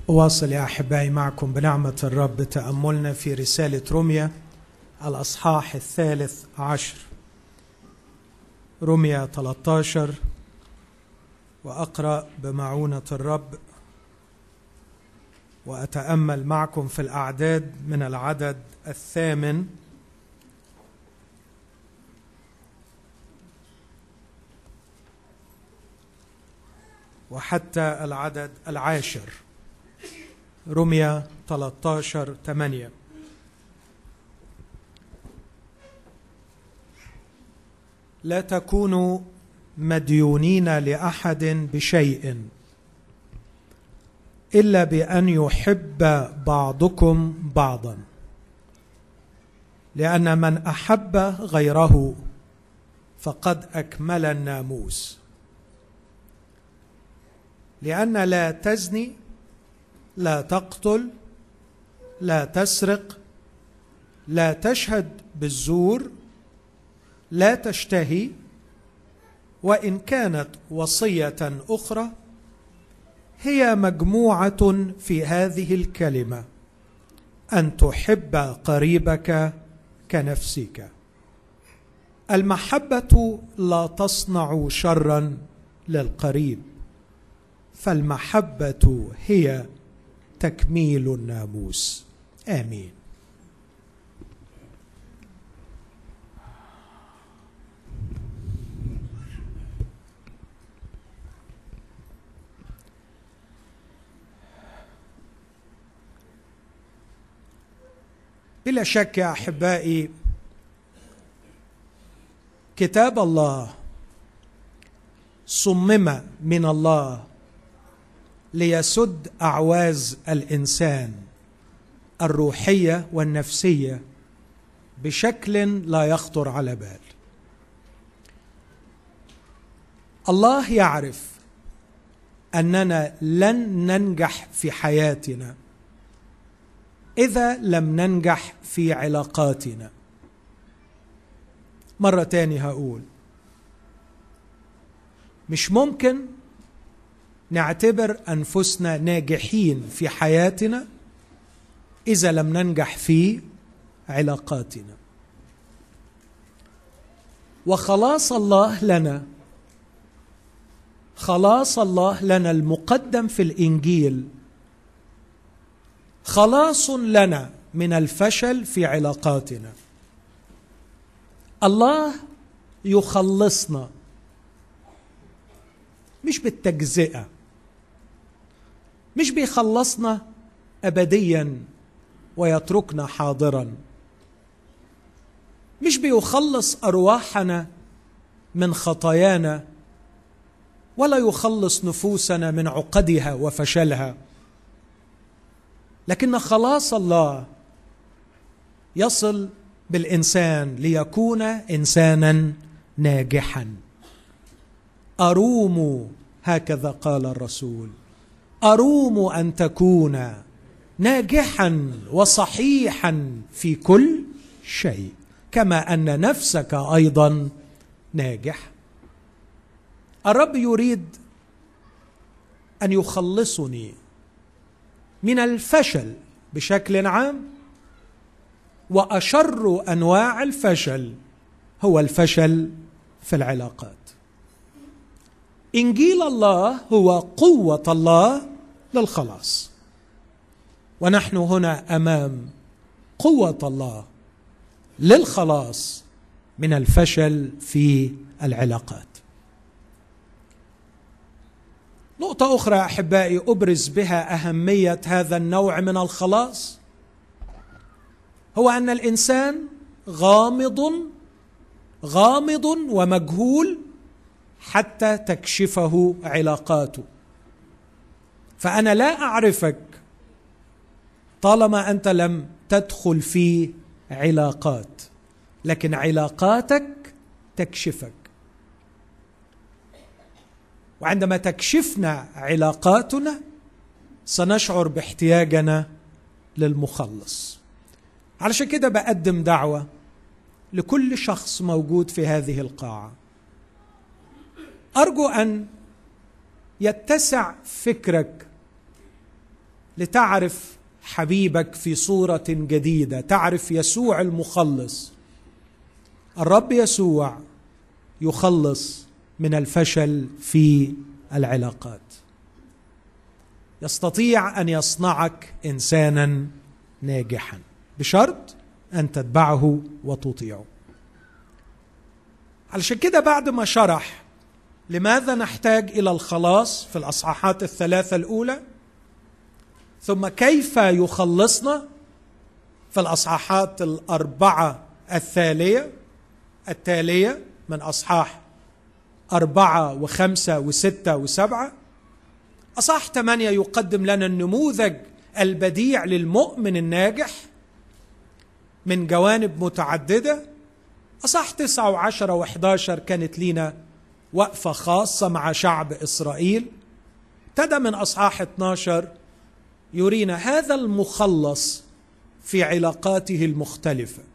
أواصل يا أحبائي معكم بنعمة الرب تأملنا في رسالة روميا الأصحاح الثالث عشر روميا 13 وأقرأ بمعونة الرب وأتأمل معكم في الأعداد من العدد الثامن وحتى العدد العاشر رمية 13 8 لا تكونوا مديونين لأحد بشيء إلا بأن يحب بعضكم بعضا لأن من أحب غيره فقد أكمل الناموس لأن لا تزني لا تقتل لا تسرق لا تشهد بالزور لا تشتهي وان كانت وصيه اخرى هي مجموعه في هذه الكلمه ان تحب قريبك كنفسك المحبه لا تصنع شرا للقريب فالمحبه هي تكميل الناموس امين بلا شك يا احبائي كتاب الله صمم من الله ليسد اعواز الانسان الروحيه والنفسيه بشكل لا يخطر على بال الله يعرف اننا لن ننجح في حياتنا اذا لم ننجح في علاقاتنا مره تاني هقول مش ممكن نعتبر انفسنا ناجحين في حياتنا اذا لم ننجح في علاقاتنا وخلاص الله لنا خلاص الله لنا المقدم في الانجيل خلاص لنا من الفشل في علاقاتنا الله يخلصنا مش بالتجزئه مش بيخلصنا ابديا ويتركنا حاضرا مش بيخلص ارواحنا من خطايانا ولا يخلص نفوسنا من عقدها وفشلها لكن خلاص الله يصل بالانسان ليكون انسانا ناجحا اروم هكذا قال الرسول اروم ان تكون ناجحا وصحيحا في كل شيء كما ان نفسك ايضا ناجح الرب يريد ان يخلصني من الفشل بشكل عام واشر انواع الفشل هو الفشل في العلاقات انجيل الله هو قوه الله للخلاص ونحن هنا امام قوه الله للخلاص من الفشل في العلاقات نقطه اخرى يا احبائي ابرز بها اهميه هذا النوع من الخلاص هو ان الانسان غامض غامض ومجهول حتى تكشفه علاقاته فانا لا اعرفك طالما انت لم تدخل في علاقات لكن علاقاتك تكشفك وعندما تكشفنا علاقاتنا سنشعر باحتياجنا للمخلص علشان كده بقدم دعوه لكل شخص موجود في هذه القاعه ارجو ان يتسع فكرك لتعرف حبيبك في صوره جديده تعرف يسوع المخلص الرب يسوع يخلص من الفشل في العلاقات يستطيع ان يصنعك انسانا ناجحا بشرط ان تتبعه وتطيعه علشان كده بعد ما شرح لماذا نحتاج الى الخلاص في الاصحاحات الثلاثه الاولى ثم كيف يخلصنا في الاصحاحات الاربعه التاليه التاليه من اصحاح اربعه وخمسه وسته وسبعه اصحاح ثمانيه يقدم لنا النموذج البديع للمؤمن الناجح من جوانب متعدده اصحاح تسعه وعشره وحداشر كانت لينا وقفه خاصه مع شعب اسرائيل ابتدى من اصحاح 12 يرينا هذا المخلص في علاقاته المختلفه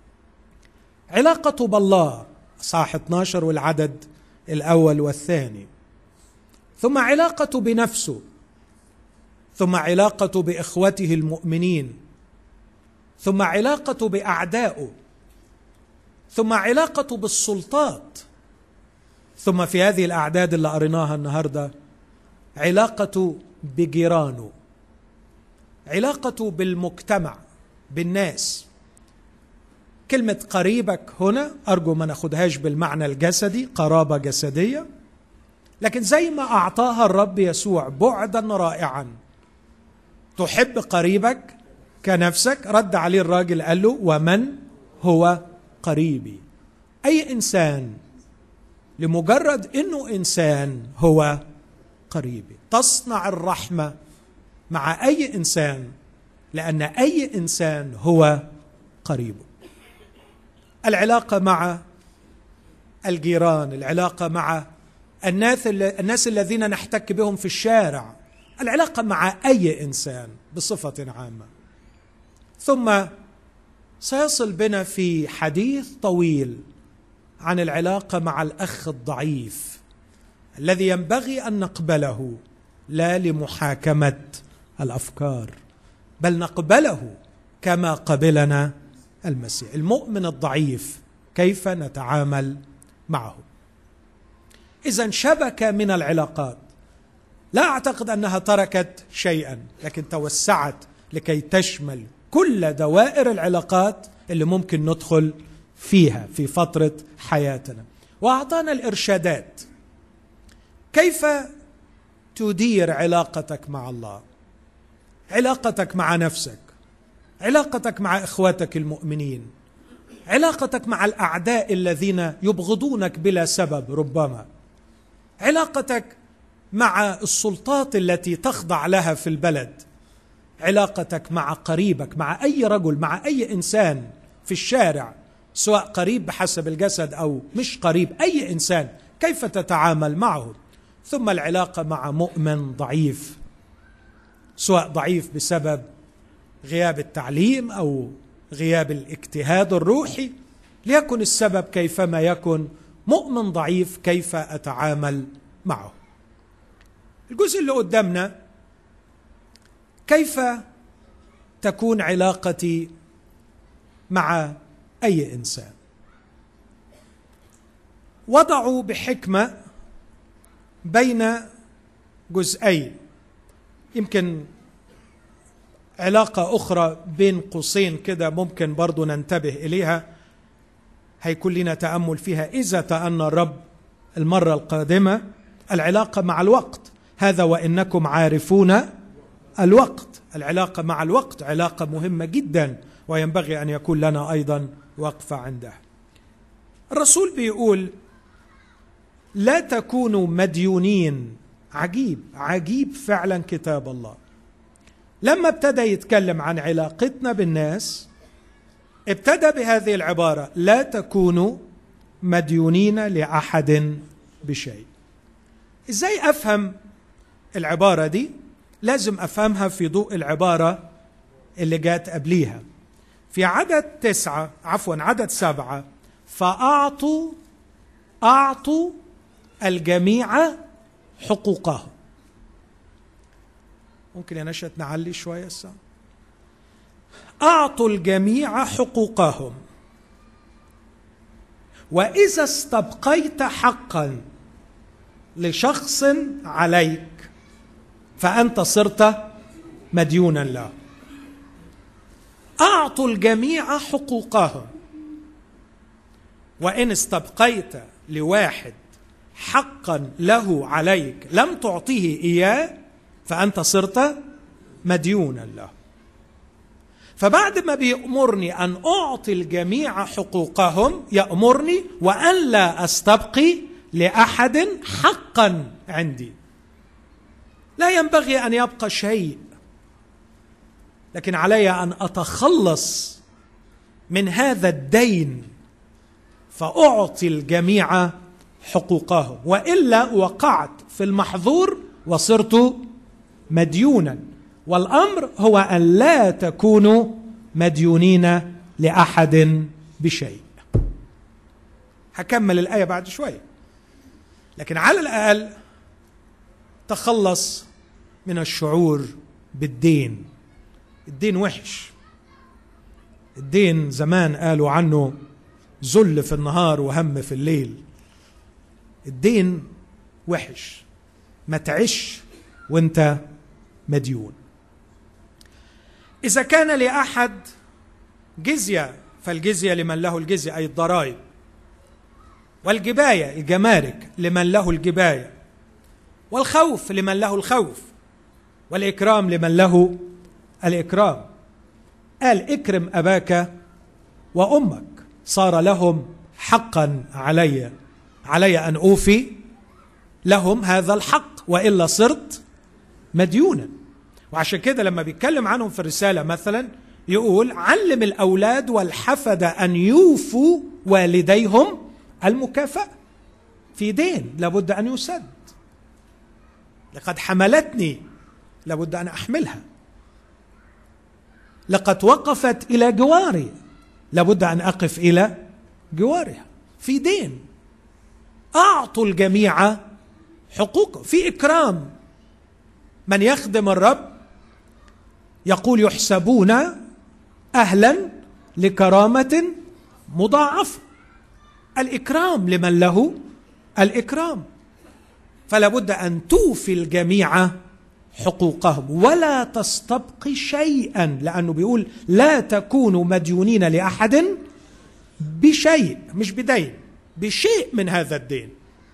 علاقته بالله اصحاح 12 والعدد الاول والثاني ثم علاقته بنفسه ثم علاقته باخوته المؤمنين ثم علاقته باعدائه ثم علاقته بالسلطات ثم في هذه الاعداد اللي قريناها النهارده علاقته بجيرانه علاقته بالمجتمع بالناس كلمة قريبك هنا أرجو ما ناخدهاش بالمعنى الجسدي قرابة جسدية لكن زي ما أعطاها الرب يسوع بعدا رائعا تحب قريبك كنفسك رد عليه الراجل قال له ومن هو قريبي أي إنسان لمجرد انه انسان هو قريبي تصنع الرحمه مع اي انسان لان اي انسان هو قريبه العلاقه مع الجيران العلاقه مع الناس الناس الذين نحتك بهم في الشارع العلاقه مع اي انسان بصفه عامه ثم سيصل بنا في حديث طويل عن العلاقه مع الاخ الضعيف الذي ينبغي ان نقبله لا لمحاكمه الافكار بل نقبله كما قبلنا المسيح المؤمن الضعيف كيف نتعامل معه اذا شبكه من العلاقات لا اعتقد انها تركت شيئا لكن توسعت لكي تشمل كل دوائر العلاقات اللي ممكن ندخل فيها في فتره حياتنا واعطانا الارشادات كيف تدير علاقتك مع الله علاقتك مع نفسك علاقتك مع اخواتك المؤمنين علاقتك مع الاعداء الذين يبغضونك بلا سبب ربما علاقتك مع السلطات التي تخضع لها في البلد علاقتك مع قريبك مع اي رجل مع اي انسان في الشارع سواء قريب بحسب الجسد او مش قريب اي انسان كيف تتعامل معه ثم العلاقه مع مؤمن ضعيف سواء ضعيف بسبب غياب التعليم او غياب الاجتهاد الروحي ليكن السبب كيفما يكن مؤمن ضعيف كيف اتعامل معه الجزء اللي قدامنا كيف تكون علاقتي مع اي انسان وضعوا بحكمه بين جزئين يمكن علاقه اخرى بين قوسين كده ممكن برضو ننتبه اليها هيكون لنا تامل فيها اذا تأنى الرب المره القادمه العلاقه مع الوقت هذا وانكم عارفون الوقت العلاقه مع الوقت علاقه مهمه جدا وينبغي ان يكون لنا ايضا وقفه عندها الرسول بيقول لا تكونوا مديونين عجيب عجيب فعلا كتاب الله لما ابتدى يتكلم عن علاقتنا بالناس ابتدى بهذه العباره لا تكونوا مديونين لاحد بشيء ازاي افهم العباره دي لازم افهمها في ضوء العباره اللي جات قبليها في عدد تسعة عفوا عدد سبعة فأعطوا أعطوا الجميع حقوقهم ممكن يا نشأة نعلي شوية الساعة أعطوا الجميع حقوقهم وإذا استبقيت حقا لشخص عليك فأنت صرت مديونا له أعطوا الجميع حقوقهم وإن استبقيت لواحد حقا له عليك لم تعطيه إياه فأنت صرت مديونا له فبعد ما بيأمرني أن أعطي الجميع حقوقهم يأمرني وأن لا أستبقي لأحد حقا عندي لا ينبغي أن يبقى شيء لكن علي أن أتخلص من هذا الدين فأعطي الجميع حقوقهم وإلا وقعت في المحظور وصرت مديونا والامر هو ان لا تكونوا مديونين لاحد بشيء هكمل الايه بعد شويه لكن على الاقل تخلص من الشعور بالدين الدين وحش الدين زمان قالوا عنه ذل في النهار وهم في الليل الدين وحش ما تعيش وانت مديون إذا كان لأحد جزية فالجزية لمن له الجزية أي الضرائب والجباية الجمارك لمن له الجباية والخوف لمن له الخوف والإكرام لمن له الإكرام قال اكرم أباك وأمك صار لهم حقا علي علي أن أوفي لهم هذا الحق وإلا صرت مديونا وعشان كده لما بيتكلم عنهم في الرسالة مثلا يقول علم الأولاد والحفدة أن يوفوا والديهم المكافأة في دين لابد أن يسد لقد حملتني لابد أن أحملها لقد وقفت إلى جواري لابد أن أقف إلى جوارها في دين أعطوا الجميع حقوقه في إكرام من يخدم الرب يقول يحسبون اهلا لكرامه مضاعفه الاكرام لمن له الاكرام فلا بد ان توفي الجميع حقوقهم ولا تستبقي شيئا لانه بيقول لا تكونوا مديونين لاحد بشيء مش بدين بشيء من هذا الدين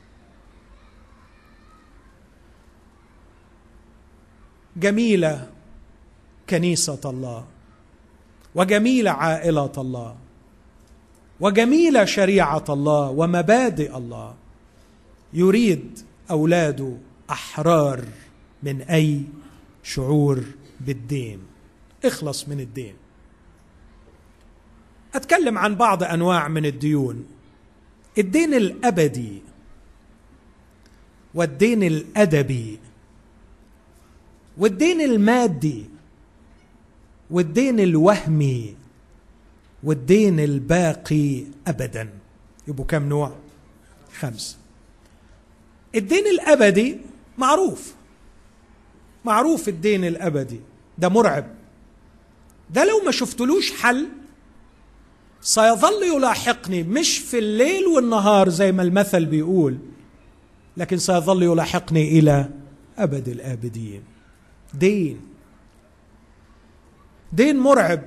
جميله كنيسه الله وجميله عائله الله وجميله شريعه الله ومبادئ الله يريد اولاده احرار من اي شعور بالدين اخلص من الدين اتكلم عن بعض انواع من الديون الدين الابدي والدين الادبي والدين المادي والدين الوهمي والدين الباقي ابدا يبقوا كم نوع خمسه الدين الابدي معروف معروف الدين الابدي ده مرعب ده لو ما شفتلوش حل سيظل يلاحقني مش في الليل والنهار زي ما المثل بيقول لكن سيظل يلاحقني الى ابد الابدين دين دين مرعب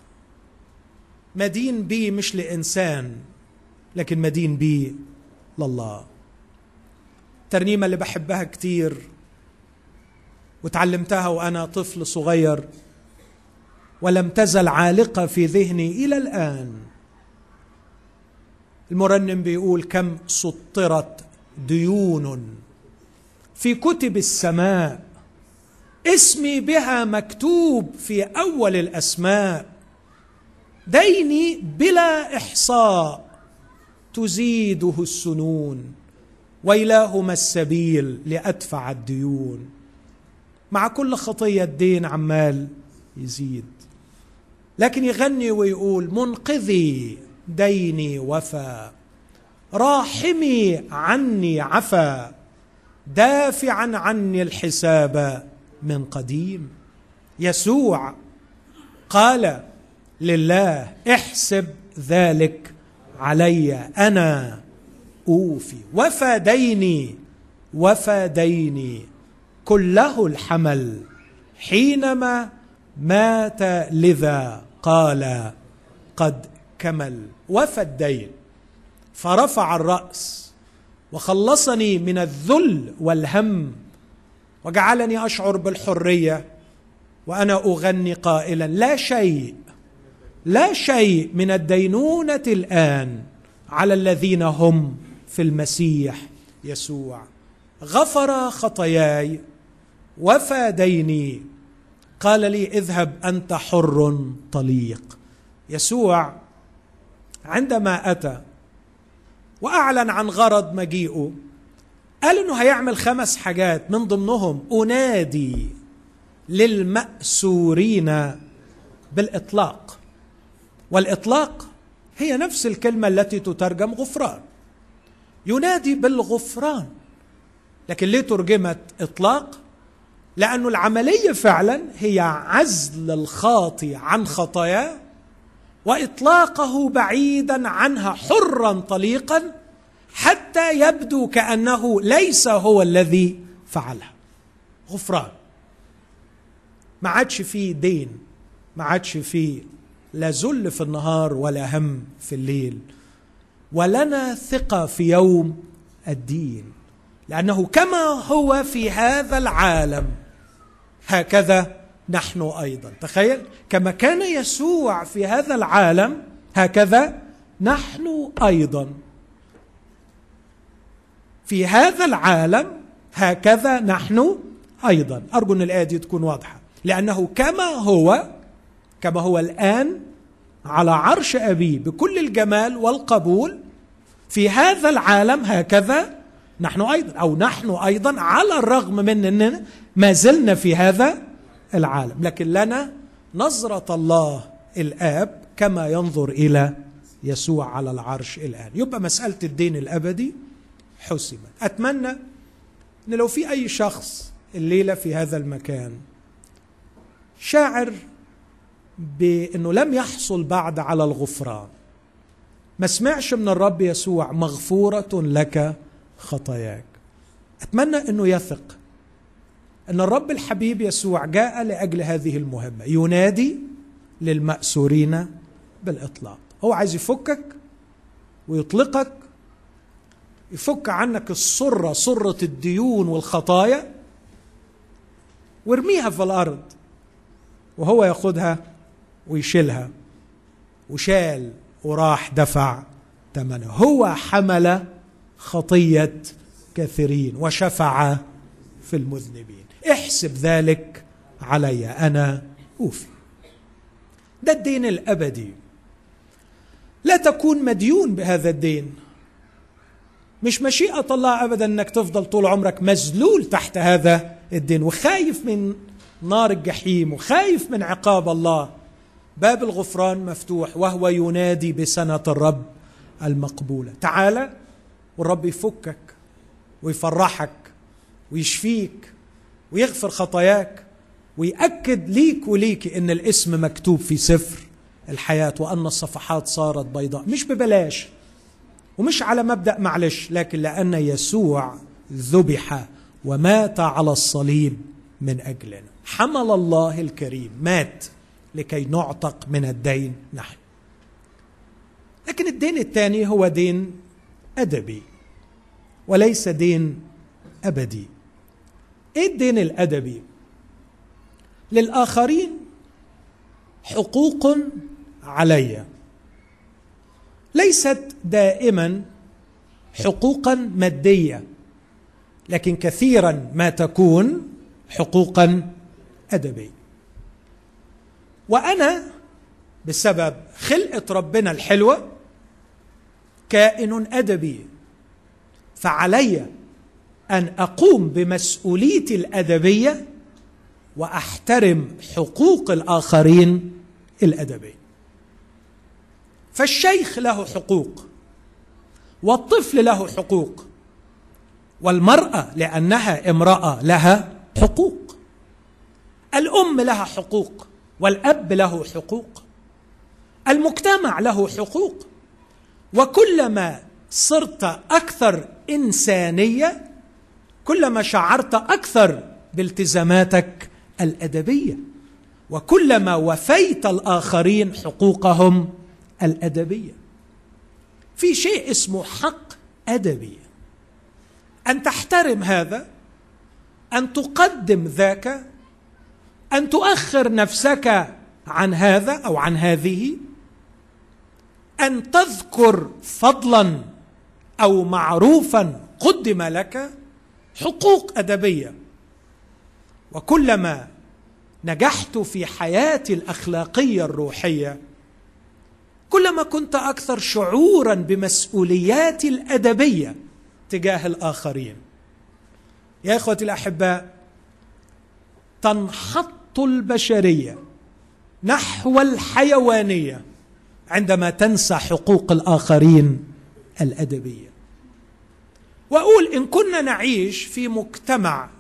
مدين بيه مش لإنسان لكن مدين بيه لله الترنيمة اللي بحبها كتير وتعلمتها وأنا طفل صغير ولم تزل عالقة في ذهني إلى الآن المرنم بيقول كم سطرت ديون في كتب السماء اسمي بها مكتوب في اول الاسماء ديني بلا احصاء تزيده السنون ويلاهما السبيل لادفع الديون مع كل خطيه الدين عمال يزيد لكن يغني ويقول منقذي ديني وفى راحمي عني عفا دافعا عني الحساب من قديم يسوع قال لله احسب ذلك علي انا اوفي وفى ديني وفى ديني كله الحمل حينما مات لذا قال قد كمل وفى الدين فرفع الراس وخلصني من الذل والهم وجعلني اشعر بالحريه وانا اغني قائلا لا شيء لا شيء من الدينونه الان على الذين هم في المسيح يسوع غفر خطاياي وفى ديني قال لي اذهب انت حر طليق يسوع عندما اتى واعلن عن غرض مجيئه قال انه هيعمل خمس حاجات من ضمنهم انادي للماسورين بالاطلاق والاطلاق هي نفس الكلمه التي تترجم غفران ينادي بالغفران لكن ليه ترجمت اطلاق لأن العملية فعلا هي عزل الخاطي عن خطاياه وإطلاقه بعيدا عنها حرا طليقا حتى يبدو كأنه ليس هو الذي فعلها غفران ما عادش فيه دين ما عادش فيه لا ذل في النهار ولا هم في الليل ولنا ثقة في يوم الدين لأنه كما هو في هذا العالم هكذا نحن ايضا تخيل كما كان يسوع في هذا العالم هكذا نحن ايضا في هذا العالم هكذا نحن ايضا ارجو ان الايه دي تكون واضحه لانه كما هو كما هو الان على عرش ابيه بكل الجمال والقبول في هذا العالم هكذا نحن ايضا او نحن ايضا على الرغم من اننا ما زلنا في هذا العالم لكن لنا نظره الله الاب كما ينظر الى يسوع على العرش الان يبقى مساله الدين الابدي حسمت اتمنى ان لو في اي شخص الليله في هذا المكان شاعر بانه لم يحصل بعد على الغفران ما سمعش من الرب يسوع مغفوره لك خطاياك اتمنى انه يثق ان الرب الحبيب يسوع جاء لاجل هذه المهمه ينادي للماسورين بالاطلاق هو عايز يفكك ويطلقك يفك عنك السره سره الديون والخطايا وارميها في الارض وهو ياخدها ويشيلها وشال وراح دفع ثمنه هو حمل خطيه كثيرين وشفع في المذنبين احسب ذلك علي انا اوفي ده الدين الابدي لا تكون مديون بهذا الدين مش مشيئه الله ابدا انك تفضل طول عمرك مذلول تحت هذا الدين وخايف من نار الجحيم وخايف من عقاب الله باب الغفران مفتوح وهو ينادي بسنه الرب المقبوله تعال والرب يفكك ويفرحك ويشفيك ويغفر خطاياك ويأكد ليك وليك ان الاسم مكتوب في سفر الحياة وأن الصفحات صارت بيضاء مش ببلاش ومش على مبدأ معلش لكن لأن يسوع ذبح ومات على الصليب من أجلنا حمل الله الكريم مات لكي نعتق من الدين نحن لكن الدين الثاني هو دين أدبي وليس دين أبدي ايه الدين الادبي للاخرين حقوق علي ليست دائما حقوقا ماديه لكن كثيرا ما تكون حقوقا ادبيه وانا بسبب خلقه ربنا الحلوه كائن ادبي فعلي ان اقوم بمسؤوليتي الادبيه واحترم حقوق الاخرين الادبيه فالشيخ له حقوق والطفل له حقوق والمراه لانها امراه لها حقوق الام لها حقوق والاب له حقوق المجتمع له حقوق وكلما صرت اكثر انسانيه كلما شعرت اكثر بالتزاماتك الادبيه وكلما وفيت الاخرين حقوقهم الادبيه في شيء اسمه حق ادبي ان تحترم هذا ان تقدم ذاك ان تؤخر نفسك عن هذا او عن هذه ان تذكر فضلا او معروفا قدم لك حقوق ادبيه وكلما نجحت في حياتي الاخلاقيه الروحيه كلما كنت اكثر شعورا بمسؤولياتي الادبيه تجاه الاخرين يا اخوتي الاحباء تنحط البشريه نحو الحيوانيه عندما تنسى حقوق الاخرين الادبيه واقول ان كنا نعيش في مجتمع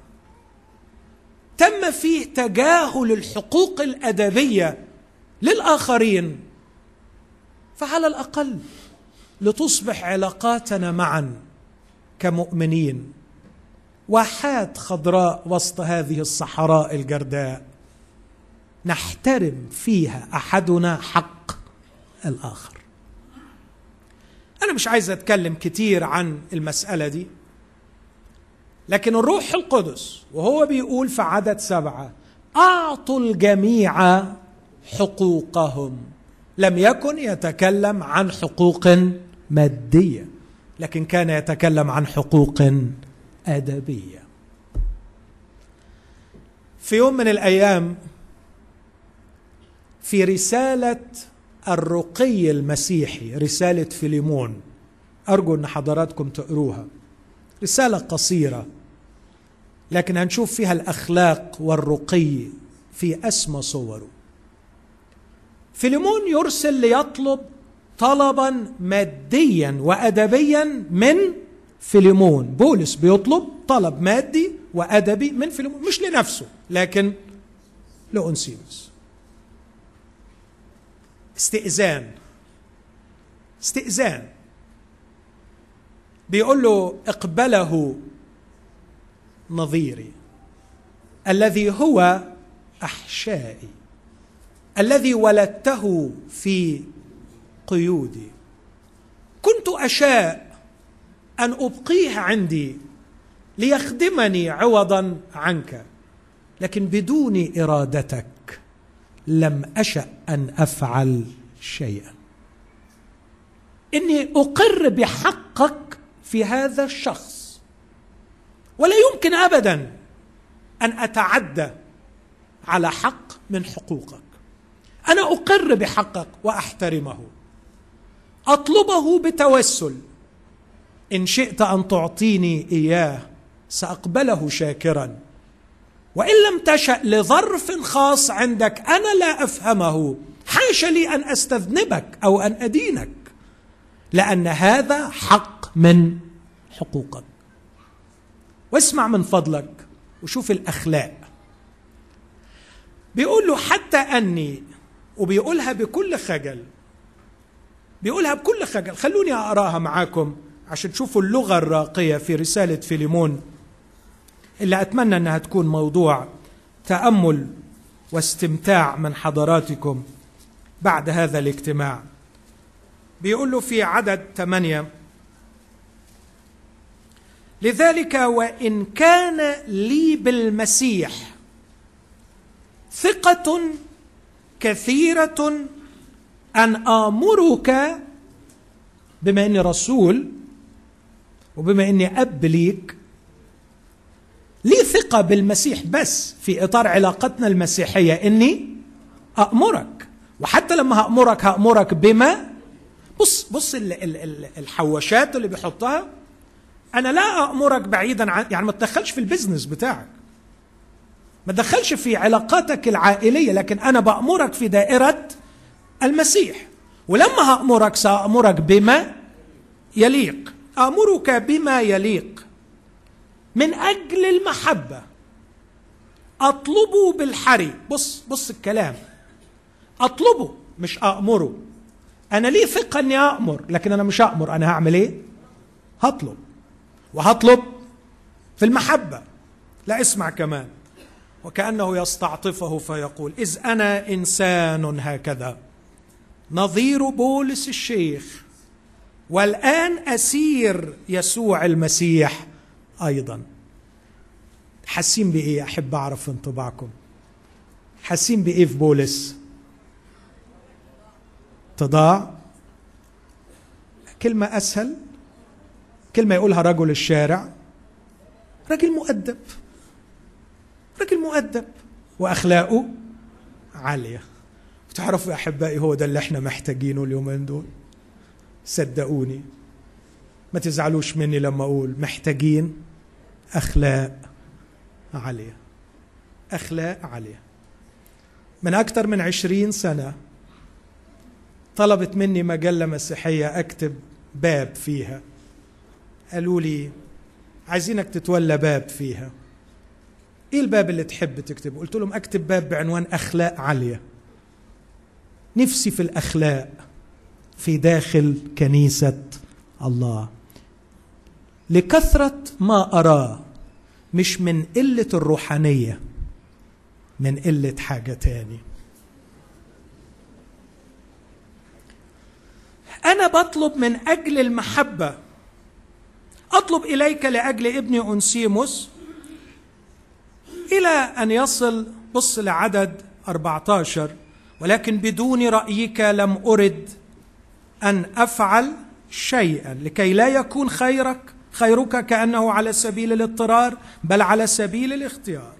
تم فيه تجاهل الحقوق الادبيه للاخرين فعلى الاقل لتصبح علاقاتنا معا كمؤمنين واحات خضراء وسط هذه الصحراء الجرداء نحترم فيها احدنا حق الاخر انا مش عايز اتكلم كتير عن المساله دي لكن الروح القدس وهو بيقول في عدد سبعه اعطوا الجميع حقوقهم لم يكن يتكلم عن حقوق ماديه لكن كان يتكلم عن حقوق ادبيه في يوم من الايام في رساله الرقي المسيحي رساله فيليمون ارجو ان حضراتكم تقروها رساله قصيره لكن هنشوف فيها الاخلاق والرقي في اسمى صوره فيليمون يرسل ليطلب طلبا ماديا وادبيا من فيليمون بولس بيطلب طلب مادي وادبي من فيليمون مش لنفسه لكن لأونسيموس استئذان استئذان بيقول له اقبله نظيري الذي هو احشائي الذي ولدته في قيودي كنت اشاء ان ابقيه عندي ليخدمني عوضا عنك لكن بدون ارادتك لم اشا ان افعل شيئا اني اقر بحقك في هذا الشخص ولا يمكن ابدا ان اتعدى على حق من حقوقك انا اقر بحقك واحترمه اطلبه بتوسل ان شئت ان تعطيني اياه ساقبله شاكرا وان لم تشا لظرف خاص عندك انا لا افهمه حاشا لي ان استذنبك او ان ادينك لان هذا حق من حقوقك واسمع من فضلك وشوف الاخلاق بيقول له حتى اني وبيقولها بكل خجل بيقولها بكل خجل خلوني اقراها معاكم عشان تشوفوا اللغه الراقيه في رساله فيليمون اللي اتمنى انها تكون موضوع تامل واستمتاع من حضراتكم بعد هذا الاجتماع بيقول له في عدد ثمانيه لذلك وان كان لي بالمسيح ثقه كثيره ان امرك بما اني رسول وبما اني اب ليك لي ثقه بالمسيح بس في اطار علاقتنا المسيحيه اني امرك وحتى لما هامرك هامرك بما بص بص الحواشات اللي بيحطها انا لا امرك بعيدا عن يعني ما تدخلش في البزنس بتاعك ما تدخلش في علاقاتك العائليه لكن انا بامرك في دائره المسيح ولما هامرك سامرك بما يليق امرك بما يليق من اجل المحبه اطلبه بالحري بص بص الكلام اطلبه مش امره انا ليه ثقه اني امر لكن انا مش امر انا هعمل ايه هطلب وهطلب في المحبه لا اسمع كمان وكانه يستعطفه فيقول اذ انا انسان هكذا نظير بولس الشيخ والان اسير يسوع المسيح ايضا حاسين بايه احب اعرف انطباعكم حاسين بايه في بولس تضاع كلمه اسهل كلمه يقولها رجل الشارع راجل مؤدب راجل مؤدب واخلاقه عاليه تعرفوا يا احبائي هو ده اللي احنا محتاجينه اليومين دول صدقوني ما تزعلوش مني لما اقول محتاجين اخلاق عاليه اخلاق عاليه من اكثر من عشرين سنه طلبت مني مجله مسيحيه اكتب باب فيها قالوا لي عايزينك تتولى باب فيها ايه الباب اللي تحب تكتبه قلت لهم اكتب باب بعنوان اخلاق عاليه نفسي في الاخلاق في داخل كنيسه الله لكثره ما اراه مش من قله الروحانيه من قله حاجه تاني انا بطلب من اجل المحبه اطلب اليك لاجل ابني انسيموس الى ان يصل بص لعدد 14 ولكن بدون رايك لم ارد ان افعل شيئا لكي لا يكون خيرك خيرك كانه على سبيل الاضطرار بل على سبيل الاختيار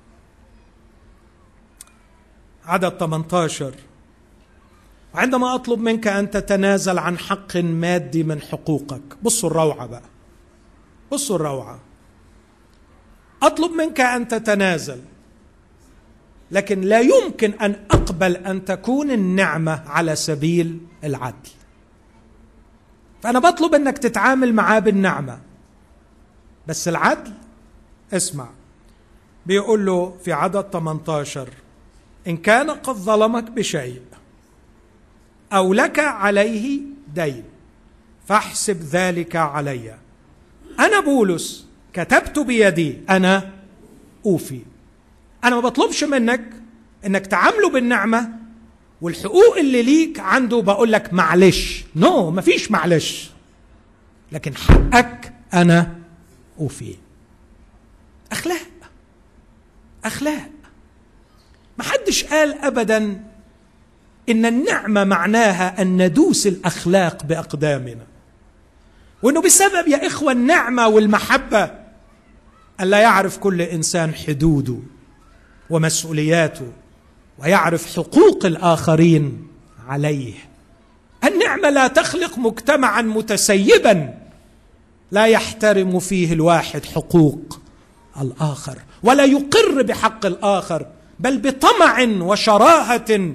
عدد 18 عندما اطلب منك ان تتنازل عن حق مادي من حقوقك بصوا الروعه بقى بصوا الروعه اطلب منك ان تتنازل لكن لا يمكن ان اقبل ان تكون النعمه على سبيل العدل فانا بطلب انك تتعامل معاه بالنعمه بس العدل اسمع بيقول له في عدد 18 ان كان قد ظلمك بشيء او لك عليه دين فاحسب ذلك علي انا بولس كتبت بيدي انا اوفي انا ما بطلبش منك انك تعامله بالنعمه والحقوق اللي ليك عنده بقول لك معلش نو no, مفيش معلش لكن حقك انا اوفيه اخلاق اخلاق ما حدش قال ابدا ان النعمه معناها ان ندوس الاخلاق باقدامنا وانه بسبب يا اخوه النعمه والمحبه الا يعرف كل انسان حدوده ومسؤولياته ويعرف حقوق الاخرين عليه النعمه لا تخلق مجتمعا متسيبا لا يحترم فيه الواحد حقوق الاخر ولا يقر بحق الاخر بل بطمع وشراهه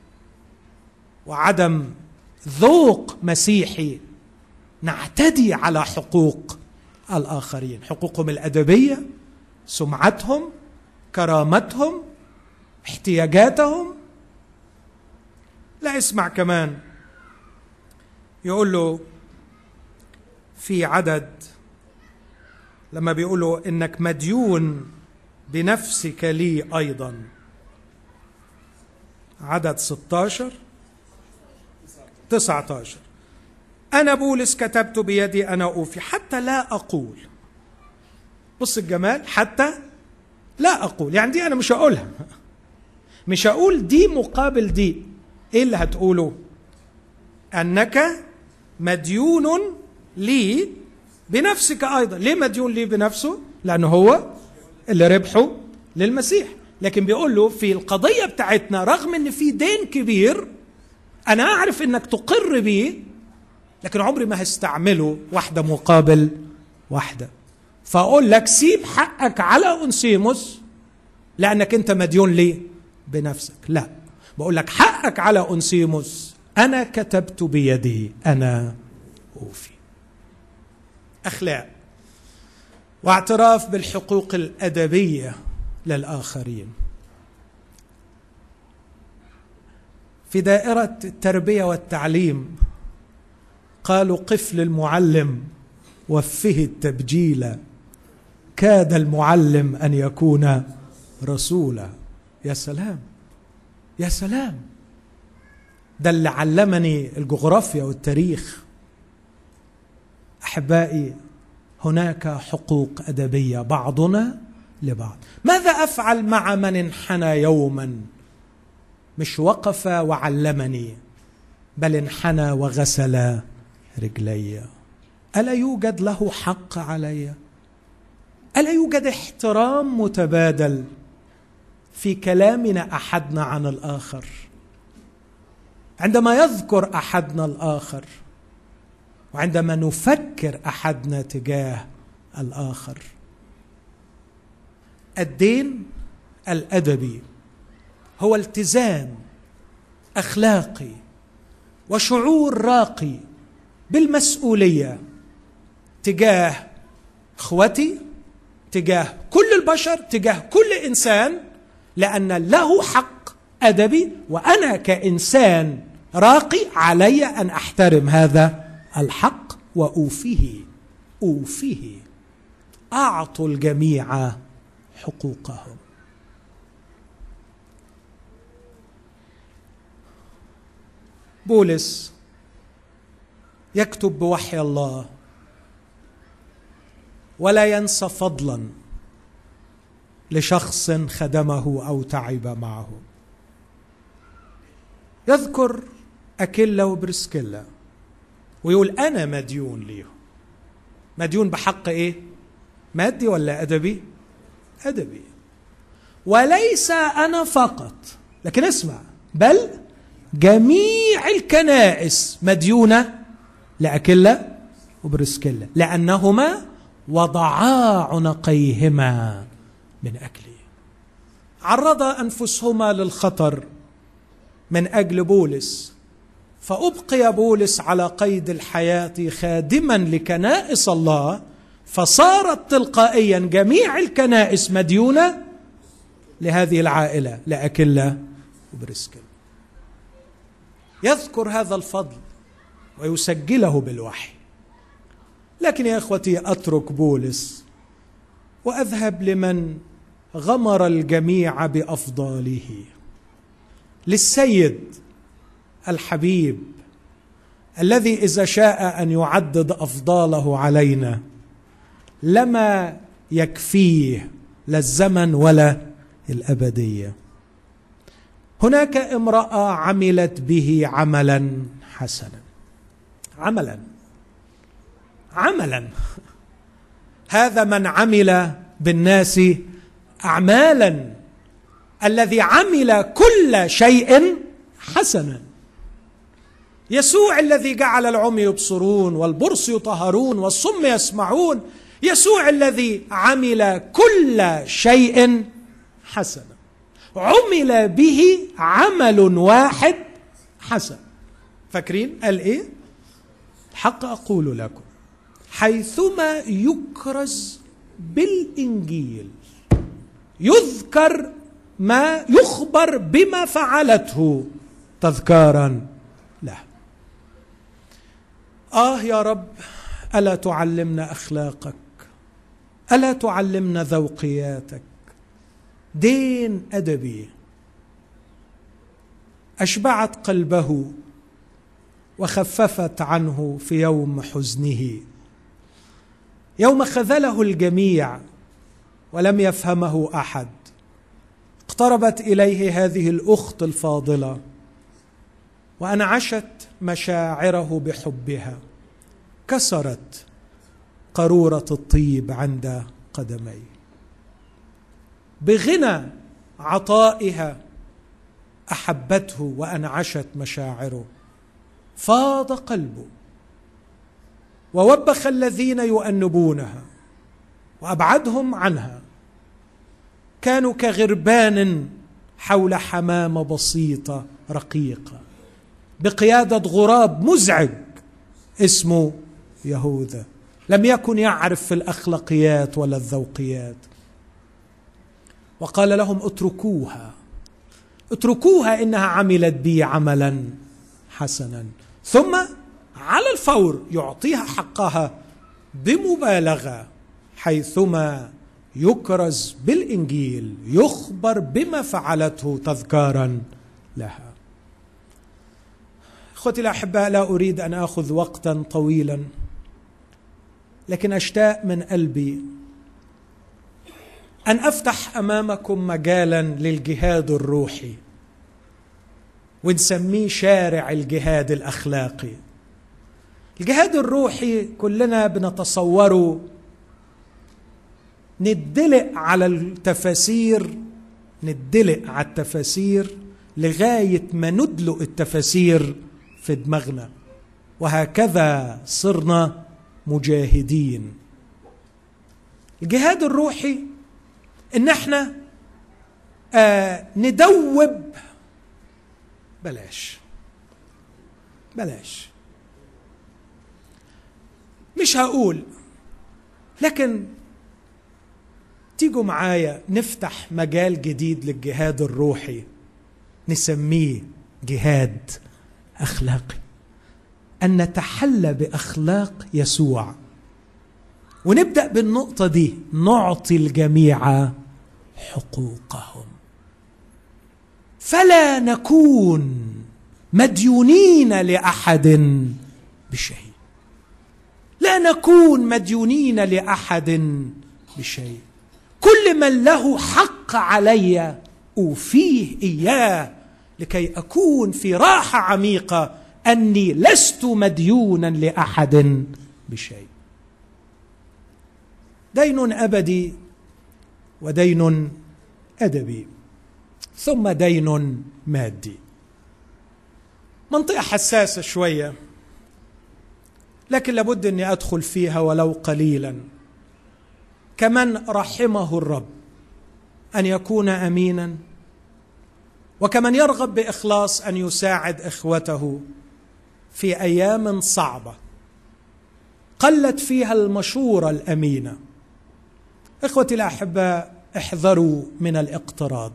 وعدم ذوق مسيحي نعتدي على حقوق الاخرين حقوقهم الادبيه سمعتهم كرامتهم احتياجاتهم لا اسمع كمان يقول له في عدد لما بيقولوا انك مديون بنفسك لي ايضا عدد 16 19 انا بولس كتبت بيدي انا اوفي حتى لا اقول بص الجمال حتى لا اقول يعني دي انا مش هقولها مش هقول دي مقابل دي ايه اللي هتقوله انك مديون لي بنفسك ايضا ليه مديون لي بنفسه لانه هو اللي ربحه للمسيح لكن بيقول له في القضيه بتاعتنا رغم ان في دين كبير انا اعرف انك تقر بيه لكن عمري ما هستعمله واحده مقابل واحده فاقول لك سيب حقك على انسيموس لانك انت مديون ليه بنفسك لا بقول لك حقك على انسيموس انا كتبت بيدي انا اوفي اخلاق واعتراف بالحقوق الادبيه للاخرين في دائره التربيه والتعليم قالوا قف للمعلم وفه التبجيل كاد المعلم ان يكون رسولا يا سلام يا سلام ده اللي علمني الجغرافيا والتاريخ احبائي هناك حقوق ادبيه بعضنا لبعض ماذا افعل مع من انحنى يوما مش وقف وعلمني بل انحنى وغسل رجلي الا يوجد له حق علي الا يوجد احترام متبادل في كلامنا احدنا عن الاخر عندما يذكر احدنا الاخر وعندما نفكر احدنا تجاه الاخر الدين الادبي هو التزام اخلاقي وشعور راقي بالمسؤوليه تجاه اخوتي تجاه كل البشر تجاه كل انسان لان له حق ادبي وانا كانسان راقي علي ان احترم هذا الحق واوفيه اوفيه اعطوا الجميع حقوقهم بولس يكتب بوحي الله ولا ينسى فضلا لشخص خدمه او تعب معه يذكر اكيلا وبرسكيلا ويقول انا مديون ليهم مديون بحق ايه مادي ولا ادبي ادبي وليس انا فقط لكن اسمع بل جميع الكنائس مديونه لاكيلا وبرسكيلا لانهما وضعا عنقيهما من اجلي عرضا انفسهما للخطر من اجل بولس فابقي بولس على قيد الحياه خادما لكنائس الله فصارت تلقائيا جميع الكنائس مديونه لهذه العائله لاكله وبرسكل يذكر هذا الفضل ويسجله بالوحي لكن يا اخوتي اترك بولس واذهب لمن غمر الجميع بافضاله للسيد الحبيب الذي اذا شاء ان يعدد افضاله علينا لما يكفيه لا الزمن ولا الابديه هناك امراه عملت به عملا حسنا عملا عملا هذا من عمل بالناس اعمالا الذي عمل كل شيء حسنا يسوع الذي جعل العمي يبصرون والبرص يطهرون والصم يسمعون يسوع الذي عمل كل شيء حسنا عمل به عمل واحد حسن فاكرين قال ايه الحق اقول لكم حيثما يكرز بالانجيل يذكر ما يخبر بما فعلته تذكارا له اه يا رب الا تعلمنا اخلاقك الا تعلمنا ذوقياتك دين ادبي اشبعت قلبه وخففت عنه في يوم حزنه يوم خذله الجميع ولم يفهمه احد اقتربت اليه هذه الاخت الفاضله وانعشت مشاعره بحبها كسرت قاروره الطيب عند قدميه بغنى عطائها احبته وانعشت مشاعره فاض قلبه ووبخ الذين يؤنبونها وابعدهم عنها كانوا كغربان حول حمامه بسيطه رقيقه بقياده غراب مزعج اسمه يهوذا لم يكن يعرف في الاخلاقيات ولا الذوقيات وقال لهم اتركوها اتركوها انها عملت بي عملا حسنا ثم على الفور يعطيها حقها بمبالغه حيثما يكرز بالانجيل يخبر بما فعلته تذكارا لها اخوتي الاحباء لا اريد ان اخذ وقتا طويلا لكن اشتاق من قلبي ان افتح امامكم مجالا للجهاد الروحي ونسميه شارع الجهاد الاخلاقي الجهاد الروحي كلنا بنتصوره ندلق على التفاسير ندلق على التفاسير لغايه ما ندلق التفاسير في دماغنا وهكذا صرنا مجاهدين الجهاد الروحي ان احنا آه ندوب بلاش بلاش مش هقول لكن تيجوا معايا نفتح مجال جديد للجهاد الروحي نسميه جهاد اخلاقي ان نتحلى باخلاق يسوع ونبدا بالنقطه دي نعطي الجميع حقوقهم فلا نكون مديونين لاحد بشيء لا نكون مديونين لاحد بشيء كل من له حق علي اوفيه اياه لكي اكون في راحه عميقه اني لست مديونا لاحد بشيء دين ابدي ودين ادبي ثم دين مادي منطقه حساسه شويه لكن لابد اني ادخل فيها ولو قليلا كمن رحمه الرب ان يكون امينا وكمن يرغب باخلاص ان يساعد اخوته في ايام صعبه قلت فيها المشوره الامينه اخوتي الاحباء احذروا من الاقتراض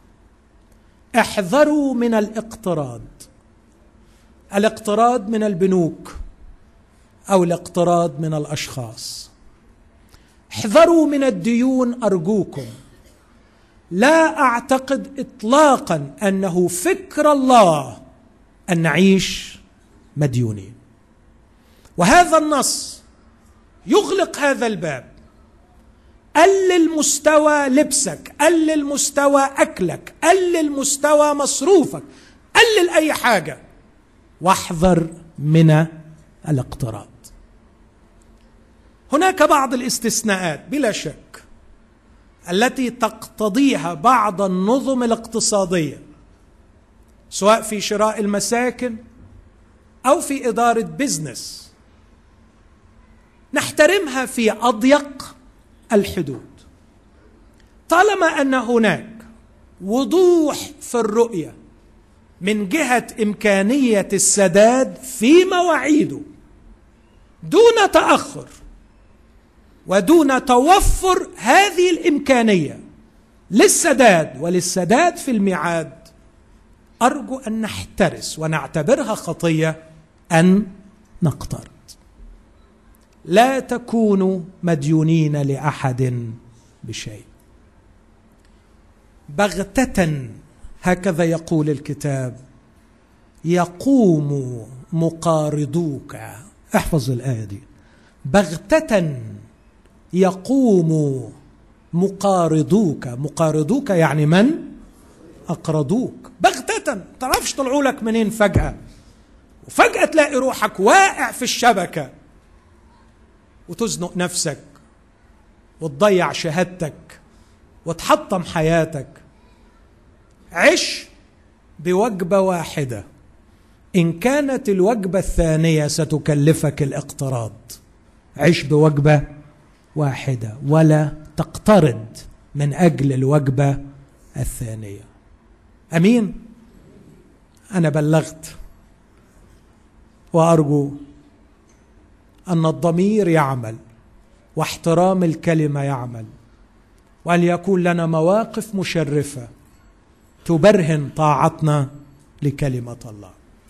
احذروا من الاقتراض الاقتراض من البنوك او الاقتراض من الاشخاص احذروا من الديون ارجوكم لا اعتقد اطلاقا انه فكر الله ان نعيش مديونين وهذا النص يغلق هذا الباب قلل مستوى لبسك قلل مستوى اكلك قلل مستوى مصروفك قلل اي حاجه واحذر من الاقتراض هناك بعض الاستثناءات بلا شك التي تقتضيها بعض النظم الاقتصاديه سواء في شراء المساكن او في اداره بزنس نحترمها في اضيق الحدود طالما ان هناك وضوح في الرؤيه من جهه امكانيه السداد في مواعيده دون تاخر ودون توفر هذه الامكانيه للسداد وللسداد في الميعاد ارجو ان نحترس ونعتبرها خطيه ان نقترض لا تكونوا مديونين لاحد بشيء بغته هكذا يقول الكتاب يقوم مقارضوك احفظ الايه دي بغته يقوم مقارضوك مقارضوك يعني من اقرضوك بغته تعرفش طلعوا لك منين فجاه وفجاه تلاقي روحك واقع في الشبكه وتزنق نفسك وتضيع شهادتك وتحطم حياتك عش بوجبه واحده ان كانت الوجبه الثانيه ستكلفك الاقتراض عش بوجبه واحده ولا تقترض من اجل الوجبه الثانيه امين انا بلغت وارجو ان الضمير يعمل واحترام الكلمه يعمل وان يكون لنا مواقف مشرفه تبرهن طاعتنا لكلمه الله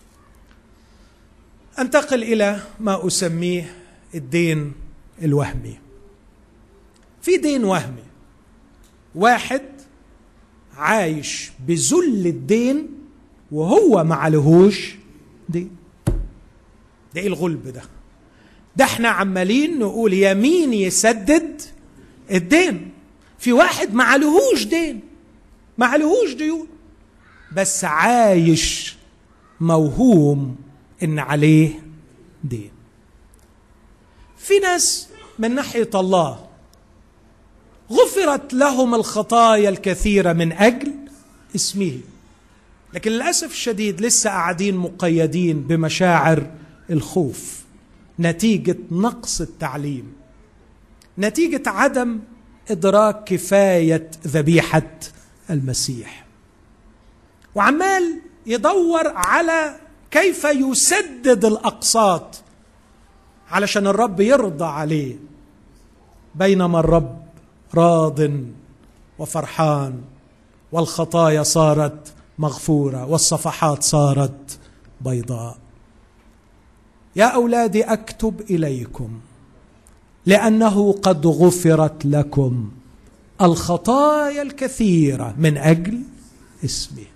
انتقل الى ما اسميه الدين الوهمي في دين وهمي واحد عايش بذل الدين وهو ما عليهوش دين ده ايه الغلب ده ده احنا عمالين نقول يمين يسدد الدين في واحد ما عليهوش دين ما عليهوش ديون بس عايش موهوم ان عليه دين في ناس من ناحيه الله غفرت لهم الخطايا الكثيره من اجل اسمه لكن للاسف الشديد لسه قاعدين مقيدين بمشاعر الخوف نتيجه نقص التعليم نتيجه عدم ادراك كفايه ذبيحه المسيح وعمال يدور على كيف يسدد الاقساط علشان الرب يرضى عليه بينما الرب راض وفرحان والخطايا صارت مغفوره والصفحات صارت بيضاء يا اولادي اكتب اليكم لانه قد غفرت لكم الخطايا الكثيره من اجل اسمه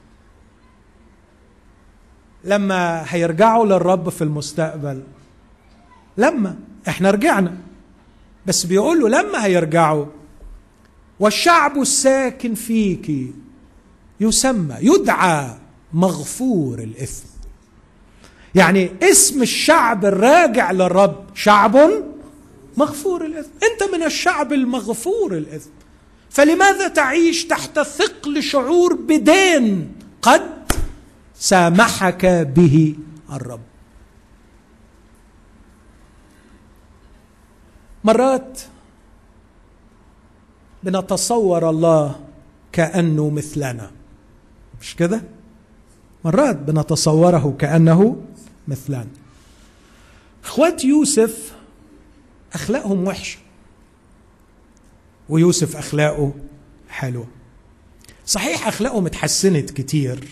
لما هيرجعوا للرب في المستقبل لما احنا رجعنا بس بيقول له لما هيرجعوا والشعب الساكن فيك يسمى يدعى مغفور الاثم يعني اسم الشعب الراجع للرب شعب مغفور الاثم انت من الشعب المغفور الاثم فلماذا تعيش تحت ثقل شعور بدين قد سامحك به الرب مرات بنتصور الله كانه مثلنا مش كده مرات بنتصوره كانه مثلنا اخوات يوسف اخلاقهم وحشه ويوسف اخلاقه حلوه صحيح اخلاقهم اتحسنت كتير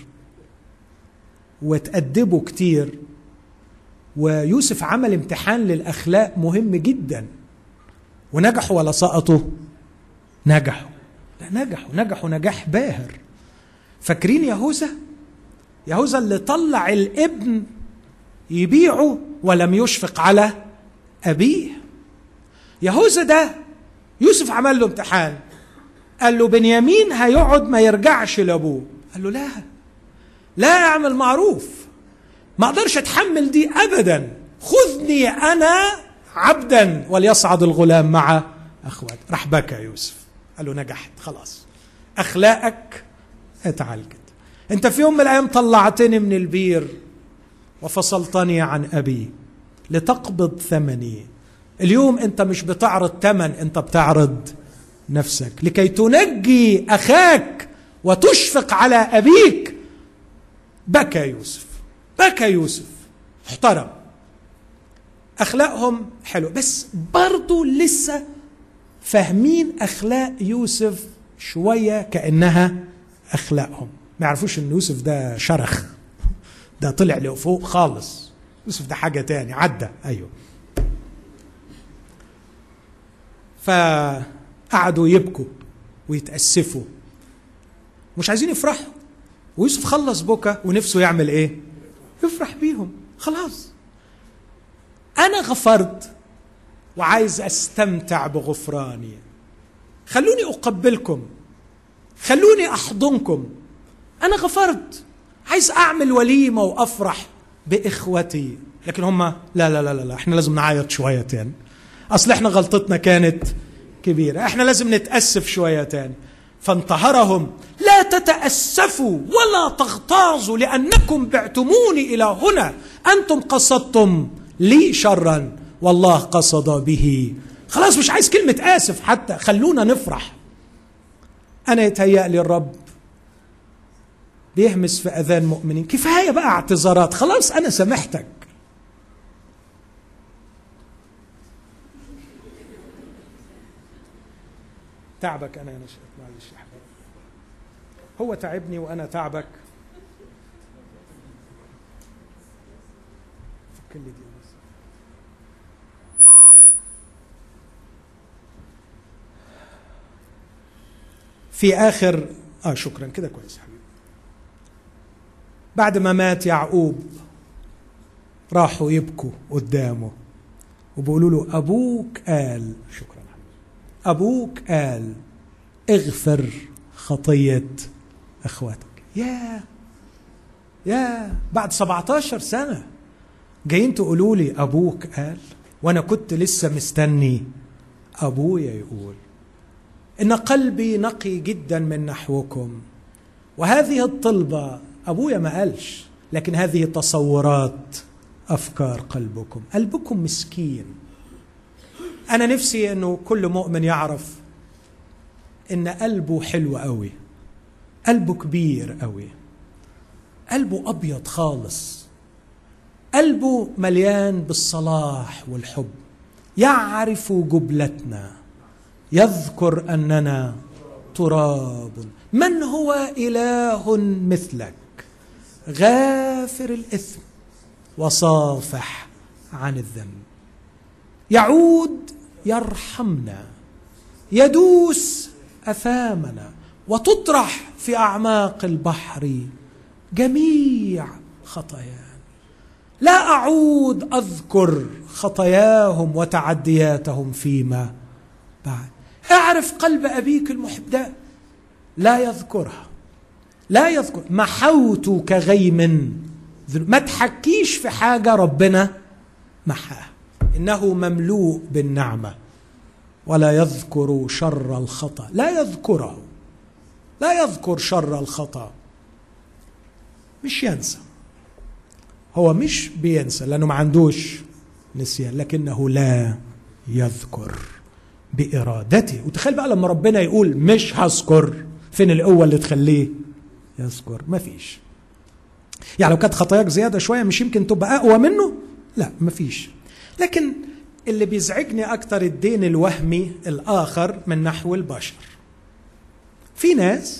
وتأدبوا كتير ويوسف عمل امتحان للأخلاق مهم جدا ونجحوا ولا سقطوا نجحوا لا نجحوا نجحوا نجاح باهر فاكرين يهوذا يهوذا اللي طلع الابن يبيعه ولم يشفق على أبيه يهوذا ده يوسف عمل له امتحان قال له بنيامين هيقعد ما يرجعش لابوه قال له لا لا اعمل معروف ما اقدرش اتحمل دي ابدا خذني انا عبدا وليصعد الغلام مع اخواته راح بكى يوسف قال له نجحت خلاص اخلاقك اتعالجت انت في يوم من الايام طلعتني من البير وفصلتني عن ابي لتقبض ثمني اليوم انت مش بتعرض ثمن انت بتعرض نفسك لكي تنجي اخاك وتشفق على ابيك بكى يوسف بكى يوسف احترم اخلاقهم حلوه بس برضه لسه فاهمين اخلاق يوسف شويه كانها اخلاقهم ما يعرفوش ان يوسف ده شرخ ده طلع لفوق خالص يوسف ده حاجه تاني عدى ايوه فقعدوا يبكوا ويتاسفوا مش عايزين يفرحوا ويوسف خلص بكى ونفسه يعمل ايه يفرح بيهم خلاص انا غفرت وعايز استمتع بغفراني خلوني اقبلكم خلوني احضنكم انا غفرت عايز اعمل وليمه وافرح باخوتي لكن هم لا لا لا لا احنا لازم نعيط شويه تاني اصل احنا غلطتنا كانت كبيره احنا لازم نتاسف شويه تاني فانتهرهم لا تتاسفوا ولا تغتاظوا لانكم بعتموني الى هنا انتم قصدتم لي شرا والله قصد به خلاص مش عايز كلمه اسف حتى خلونا نفرح انا يتهيأ لي الرب بيهمس في اذان مؤمنين كفايه بقى اعتذارات خلاص انا سامحتك تعبك انا يا نشأت معلش يا حبيبي هو تعبني وانا تعبك فك لي دي بس في اخر اه شكرا كده كويس حبيبي بعد ما مات يعقوب راحوا يبكوا قدامه وبيقولوا له ابوك قال شكرا ابوك قال اغفر خطيه اخواتك يا يا بعد 17 سنه جايين تقولوا لي ابوك قال وانا كنت لسه مستني ابويا يقول ان قلبي نقي جدا من نحوكم وهذه الطلبه ابويا ما قالش لكن هذه تصورات افكار قلبكم قلبكم مسكين انا نفسي انه كل مؤمن يعرف ان قلبه حلو قوي قلبه كبير قوي قلبه ابيض خالص قلبه مليان بالصلاح والحب يعرف جبلتنا يذكر اننا تراب من هو اله مثلك غافر الاثم وصافح عن الذنب يعود يرحمنا يدوس اثامنا وتطرح في اعماق البحر جميع خطايانا لا اعود اذكر خطاياهم وتعدياتهم فيما بعد اعرف قلب ابيك المحب ده لا يذكرها لا يذكر محوت كغيم ما تحكيش في حاجه ربنا محاها انه مملوء بالنعمه ولا يذكر شر الخطا لا يذكره لا يذكر شر الخطا مش ينسى هو مش بينسى لانه ما عندوش نسيان لكنه لا يذكر بارادته وتخيل بقى لما ربنا يقول مش هذكر فين القوه اللي تخليه يذكر ما فيش يعني لو كانت خطاياك زياده شويه مش يمكن تبقى اقوى منه لا ما فيش لكن اللي بيزعجني اكتر الدين الوهمي الاخر من نحو البشر في ناس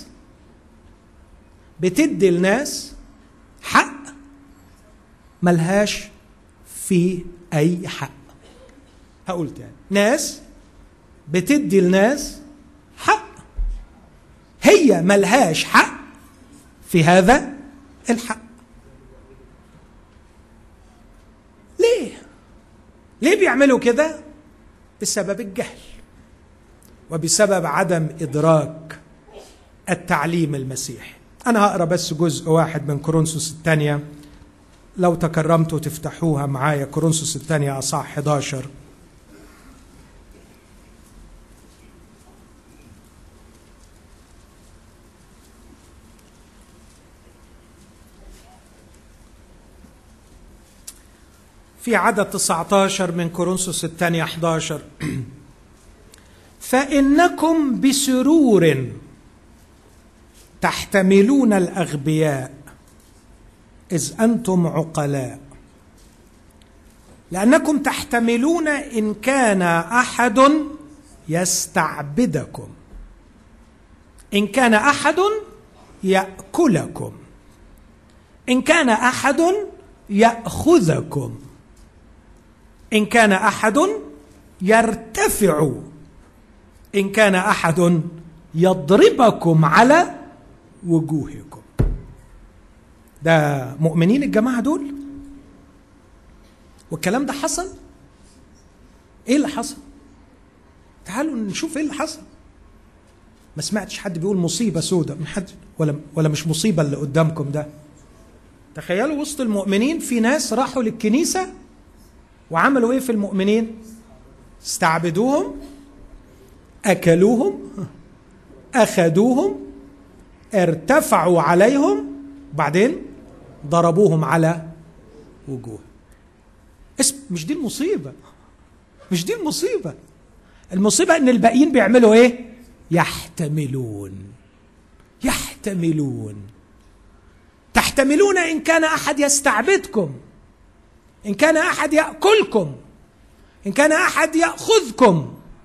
بتدي الناس حق ملهاش في اي حق هقول تاني ناس بتدي الناس حق هي ملهاش حق في هذا الحق ليه ليه بيعملوا كده بسبب الجهل وبسبب عدم ادراك التعليم المسيحي انا هقرا بس جزء واحد من كورنثوس الثانيه لو تكرمتوا تفتحوها معايا كورنثوس الثانيه اصح 11 في عدد 19 من كورنثوس الثانية 11 فإنكم بسرور تحتملون الأغبياء إذ أنتم عقلاء لأنكم تحتملون إن كان أحد يستعبدكم إن كان أحد يأكلكم إن كان أحد يأخذكم ان كان احد يرتفع ان كان احد يضربكم على وجوهكم ده مؤمنين الجماعه دول والكلام ده حصل ايه اللي حصل تعالوا نشوف ايه اللي حصل ما سمعتش حد بيقول مصيبه سودة من حد ولا ولا مش مصيبه اللي قدامكم ده تخيلوا وسط المؤمنين في ناس راحوا للكنيسه وعملوا ايه في المؤمنين استعبدوهم اكلوهم اخذوهم ارتفعوا عليهم بعدين ضربوهم على وجوه اسم مش دي المصيبه مش دي المصيبه المصيبه ان الباقيين بيعملوا ايه يحتملون يحتملون تحتملون ان كان احد يستعبدكم ان كان احد ياكلكم ان كان احد ياخذكم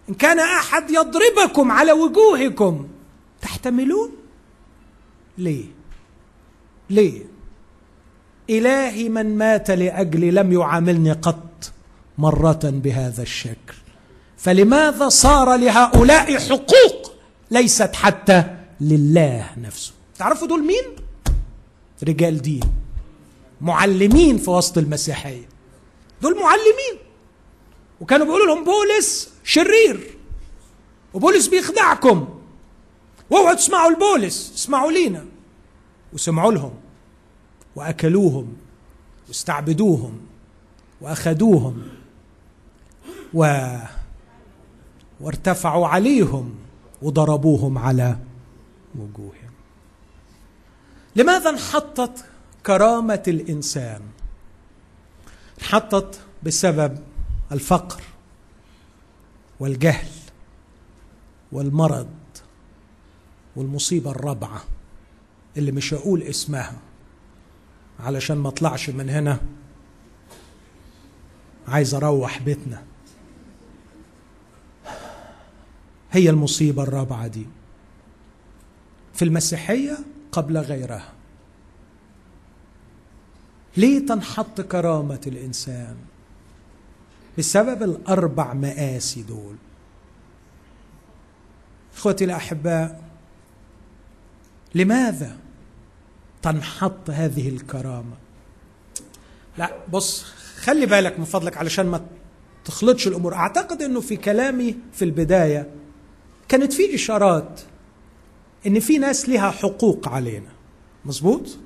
ان كان احد يضربكم على وجوهكم تحتملون ليه ليه الهي من مات لاجلي لم يعاملني قط مره بهذا الشكل فلماذا صار لهؤلاء حقوق ليست حتى لله نفسه تعرفوا دول مين رجال دين معلمين في وسط المسيحيه دول معلمين وكانوا بيقولوا لهم بولس شرير وبولس بيخدعكم واوعوا تسمعوا لبولس اسمعوا لينا وسمعوا لهم واكلوهم واستعبدوهم واخذوهم و وارتفعوا عليهم وضربوهم على وجوههم لماذا انحطت كرامه الانسان انحطت بسبب الفقر والجهل والمرض والمصيبه الرابعه اللي مش هقول اسمها علشان ما اطلعش من هنا عايز اروح بيتنا هي المصيبه الرابعه دي في المسيحيه قبل غيرها ليه تنحط كرامه الانسان بسبب الاربع مآسي دول اخوتي الاحباء لماذا تنحط هذه الكرامه لا بص خلي بالك من فضلك علشان ما تخلطش الامور اعتقد انه في كلامي في البدايه كانت في اشارات ان في ناس لها حقوق علينا مظبوط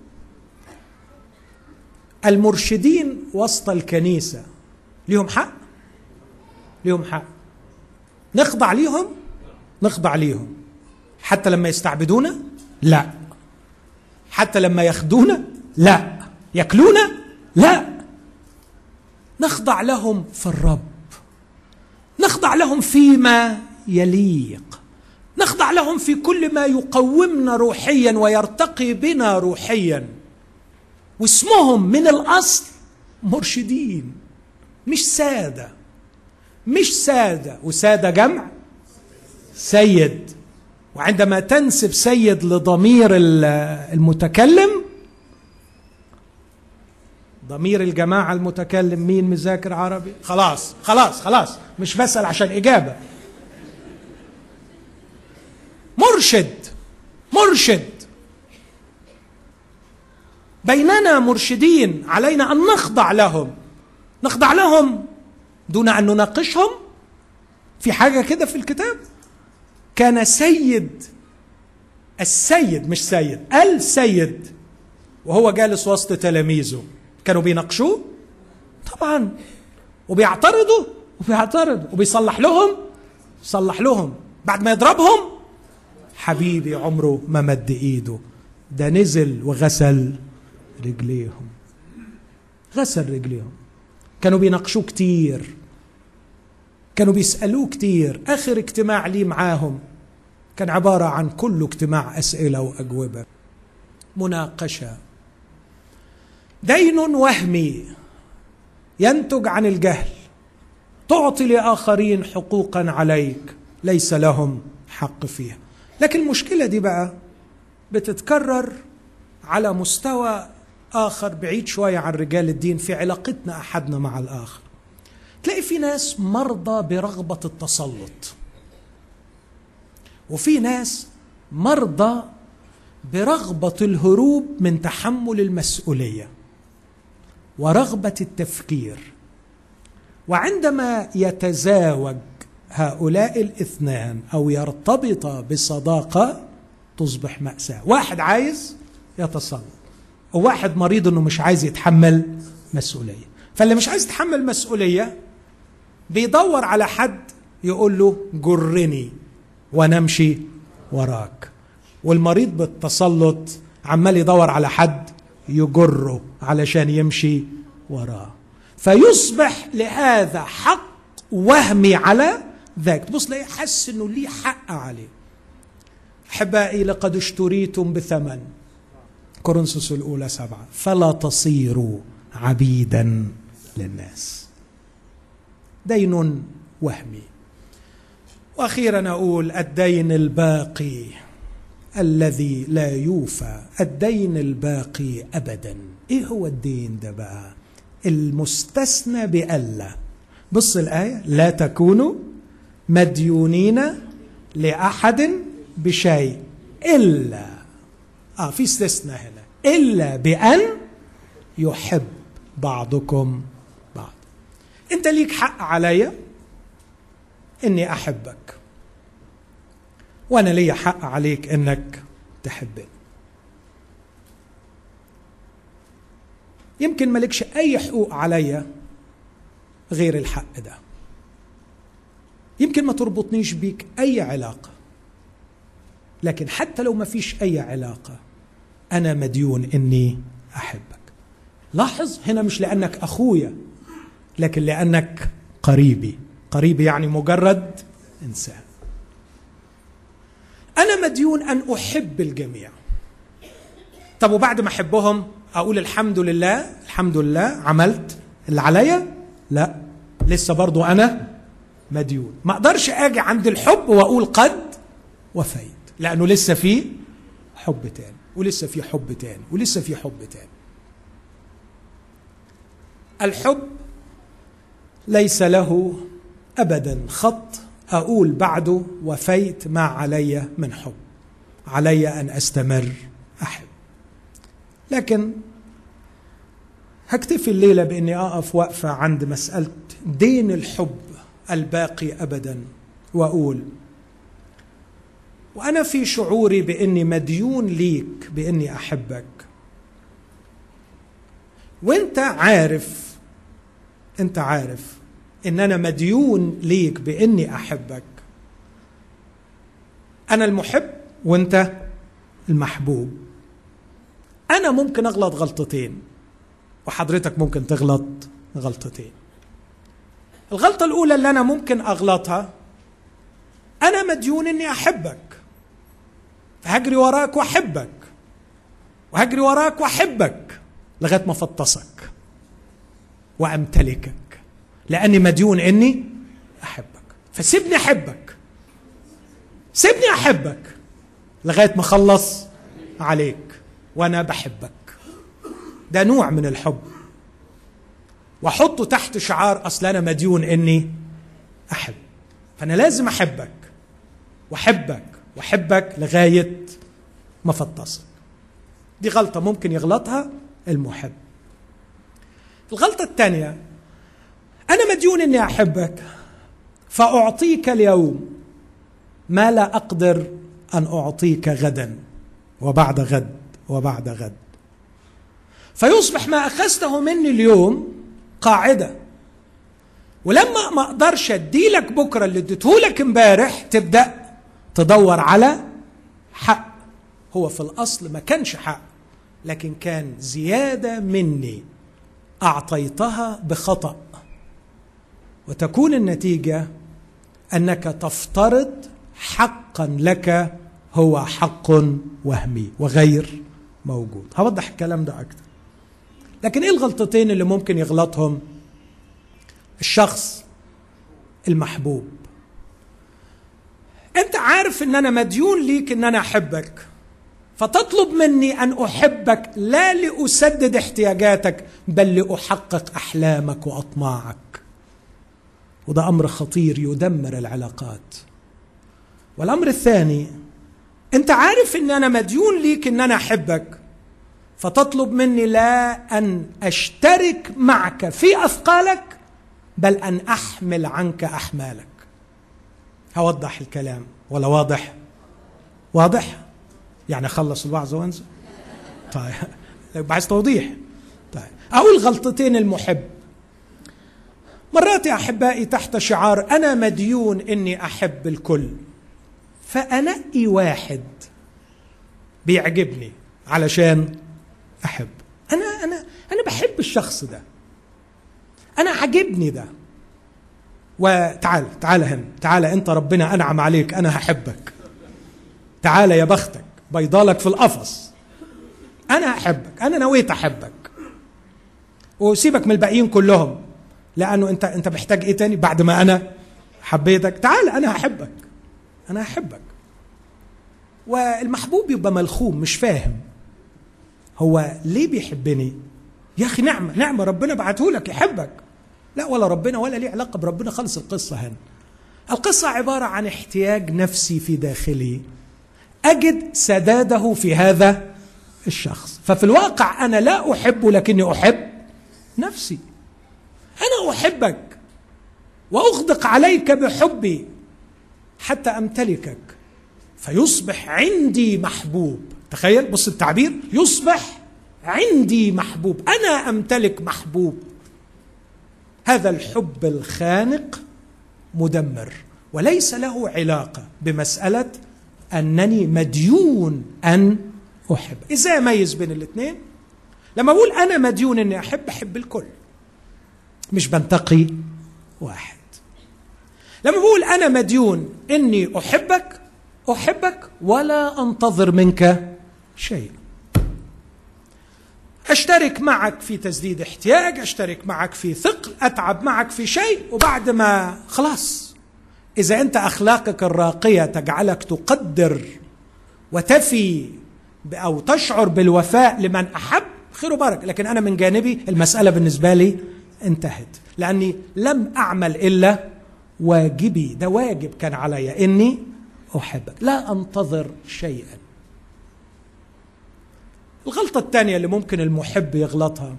المرشدين وسط الكنيسه ليهم حق ليهم حق نخضع ليهم نخضع ليهم حتى لما يستعبدونا لا حتى لما ياخدونا لا ياكلونا لا نخضع لهم في الرب نخضع لهم فيما يليق نخضع لهم في كل ما يقومنا روحيا ويرتقي بنا روحيا واسمهم من الاصل مرشدين مش ساده مش ساده وساده جمع سيد وعندما تنسب سيد لضمير المتكلم ضمير الجماعة المتكلم مين مذاكر عربي خلاص خلاص خلاص مش بسأل عشان إجابة مرشد مرشد بيننا مرشدين علينا أن نخضع لهم نخضع لهم دون أن نناقشهم في حاجة كده في الكتاب كان سيد السيد مش سيد السيد وهو جالس وسط تلاميذه كانوا بيناقشوه طبعا وبيعترضوا وبيعترض وبيصلح لهم صلح لهم بعد ما يضربهم حبيبي عمره ما مد ايده ده نزل وغسل رجليهم غسل رجليهم كانوا بيناقشوه كتير كانوا بيسألوه كتير آخر اجتماع لي معاهم كان عبارة عن كل اجتماع أسئلة وأجوبة مناقشة دين وهمي ينتج عن الجهل تعطي لآخرين حقوقا عليك ليس لهم حق فيها لكن المشكلة دي بقى بتتكرر على مستوى آخر بعيد شوية عن رجال الدين في علاقتنا أحدنا مع الآخر تلاقي في ناس مرضى برغبة التسلط وفي ناس مرضى برغبة الهروب من تحمل المسؤولية ورغبة التفكير وعندما يتزاوج هؤلاء الاثنان او يرتبط بصداقه تصبح ماساه واحد عايز يتسلط وواحد مريض انه مش عايز يتحمل مسؤوليه فاللي مش عايز يتحمل مسؤوليه بيدور على حد يقول له جرني وانا امشي وراك والمريض بالتسلط عمال يدور على حد يجره علشان يمشي وراه فيصبح لهذا حق وهمي على ذاك تبص تلاقيه حس انه ليه حق عليه احبائي لقد اشتريتم بثمن كورنثوس الاولى سبعه فلا تصيروا عبيدا للناس دين وهمي واخيرا اقول الدين الباقي الذي لا يوفى الدين الباقي ابدا ايه هو الدين ده بقى المستثنى بألا بص الآية لا تكونوا مديونين لأحد بشيء إلا آه في استثناء هنا إلا بأن يحب بعضكم بعض أنت ليك حق عليا إني أحبك وأنا لي حق عليك إنك تحبني يمكن مالكش أي حقوق عليا غير الحق ده يمكن ما تربطنيش بيك أي علاقة لكن حتى لو ما فيش أي علاقة أنا مديون إني أحبك لاحظ هنا مش لأنك أخويا لكن لأنك قريبي قريبي يعني مجرد إنسان أنا مديون أن أحب الجميع طب وبعد ما أحبهم أقول الحمد لله الحمد لله عملت اللي عليا لا لسه برضو أنا مديون ما أقدرش أجي عند الحب وأقول قد وفيت لأنه لسه في حب تاني ولسه في حب تاني ولسه في حب تاني الحب ليس له ابدا خط اقول بعده وفيت ما علي من حب علي ان استمر احب لكن هكتفي الليله باني اقف وقفه عند مساله دين الحب الباقي ابدا واقول وانا في شعوري باني مديون ليك باني احبك وانت عارف انت عارف ان انا مديون ليك باني احبك انا المحب وانت المحبوب انا ممكن اغلط غلطتين وحضرتك ممكن تغلط غلطتين الغلطه الاولى اللي انا ممكن اغلطها انا مديون اني احبك فهجري وراك واحبك وهجري وراك واحبك لغايه ما افطسك وامتلكك لاني مديون اني احبك فسيبني احبك سيبني احبك لغايه ما اخلص عليك وانا بحبك ده نوع من الحب واحطه تحت شعار اصل انا مديون اني احب فانا لازم احبك واحبك واحبك لغايه ما فطسك دي غلطه ممكن يغلطها المحب الغلطه الثانيه انا مديون اني احبك فاعطيك اليوم ما لا اقدر ان اعطيك غدا وبعد غد وبعد غد فيصبح ما اخذته مني اليوم قاعده ولما ما اقدرش اديلك بكره اللي اديتهولك امبارح تبدا تدور على حق هو في الاصل ما كانش حق لكن كان زياده مني اعطيتها بخطأ وتكون النتيجه انك تفترض حقا لك هو حق وهمي وغير موجود هوضح الكلام ده اكتر لكن ايه الغلطتين اللي ممكن يغلطهم الشخص المحبوب انت عارف ان انا مديون ليك ان انا احبك فتطلب مني ان احبك لا لاسدد احتياجاتك بل لاحقق احلامك واطماعك وده امر خطير يدمر العلاقات والامر الثاني انت عارف ان انا مديون ليك ان انا احبك فتطلب مني لا ان اشترك معك في اثقالك بل ان احمل عنك احمالك هوضح الكلام ولا واضح واضح يعني اخلص الوعظ وانزل طيب عايز توضيح طيب اقول غلطتين المحب مرات يا احبائي تحت شعار انا مديون اني احب الكل فانقي واحد بيعجبني علشان احب انا انا انا بحب الشخص ده انا عجبني ده وتعال تعال هنا تعال انت ربنا انعم عليك انا هحبك تعال يا بختك بيضالك في القفص انا هحبك انا نويت احبك وسيبك من الباقيين كلهم لانه انت انت محتاج ايه تاني بعد ما انا حبيتك تعال انا هحبك انا احبك والمحبوب يبقى ملخوم مش فاهم هو ليه بيحبني يا اخي نعمه نعمه ربنا بعته لك يحبك لا ولا ربنا ولا ليه علاقه بربنا خالص القصه هنا القصه عباره عن احتياج نفسي في داخلي اجد سداده في هذا الشخص ففي الواقع انا لا احبه لكني احب نفسي انا احبك واغدق عليك بحبي حتى امتلكك فيصبح عندي محبوب تخيل بص التعبير يصبح عندي محبوب انا امتلك محبوب هذا الحب الخانق مدمر وليس له علاقه بمساله انني مديون ان احب ازاي اميز بين الاثنين لما اقول انا مديون اني احب احب الكل مش بنتقي واحد لما بقول انا مديون اني احبك احبك ولا انتظر منك شيء اشترك معك في تسديد احتياج اشترك معك في ثقل اتعب معك في شيء وبعد ما خلاص اذا انت اخلاقك الراقيه تجعلك تقدر وتفي او تشعر بالوفاء لمن احب خير وبركه لكن انا من جانبي المساله بالنسبه لي انتهت لاني لم اعمل الا واجبي ده واجب كان علي اني احبك لا انتظر شيئا الغلطه الثانيه اللي ممكن المحب يغلطها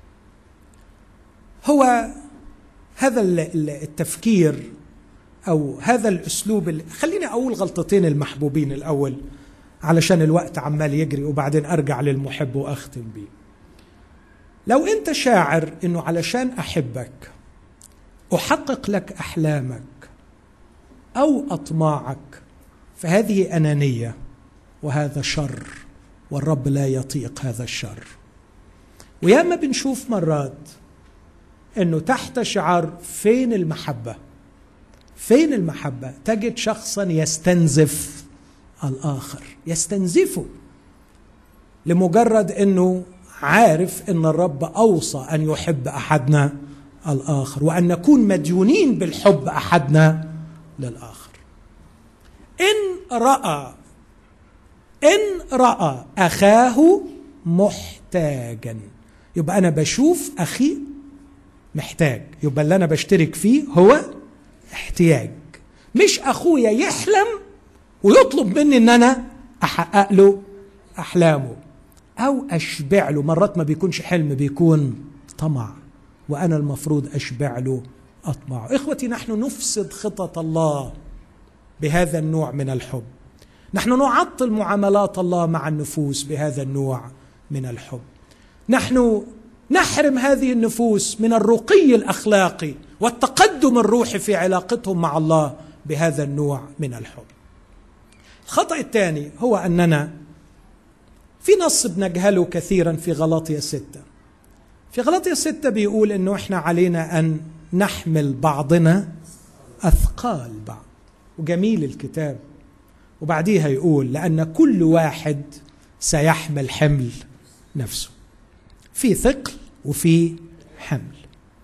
هو هذا التفكير او هذا الاسلوب اللي خليني اقول غلطتين المحبوبين الاول علشان الوقت عمال يجري وبعدين ارجع للمحب واختم بيه لو انت شاعر انه علشان احبك احقق لك احلامك او اطماعك فهذه انانيه وهذا شر والرب لا يطيق هذا الشر وياما بنشوف مرات انه تحت شعار فين المحبه فين المحبه تجد شخصا يستنزف الاخر يستنزفه لمجرد انه عارف ان الرب اوصى ان يحب احدنا الاخر وان نكون مديونين بالحب احدنا للاخر ان راى ان راى اخاه محتاجا يبقى انا بشوف اخي محتاج يبقى اللي انا بشترك فيه هو احتياج مش اخويا يحلم ويطلب مني ان انا احقق له احلامه او اشبع له مرات ما بيكونش حلم بيكون طمع وانا المفروض اشبع له اطمع اخوتي نحن نفسد خطط الله بهذا النوع من الحب نحن نعطل معاملات الله مع النفوس بهذا النوع من الحب نحن نحرم هذه النفوس من الرقي الاخلاقي والتقدم الروحي في علاقتهم مع الله بهذا النوع من الحب الخطا الثاني هو اننا في نص بنجهله كثيرا في غلاطيا ستة في غلاطيا ستة بيقول انه احنا علينا ان نحمل بعضنا اثقال بعض وجميل الكتاب وبعديها يقول لان كل واحد سيحمل حمل نفسه في ثقل وفي حمل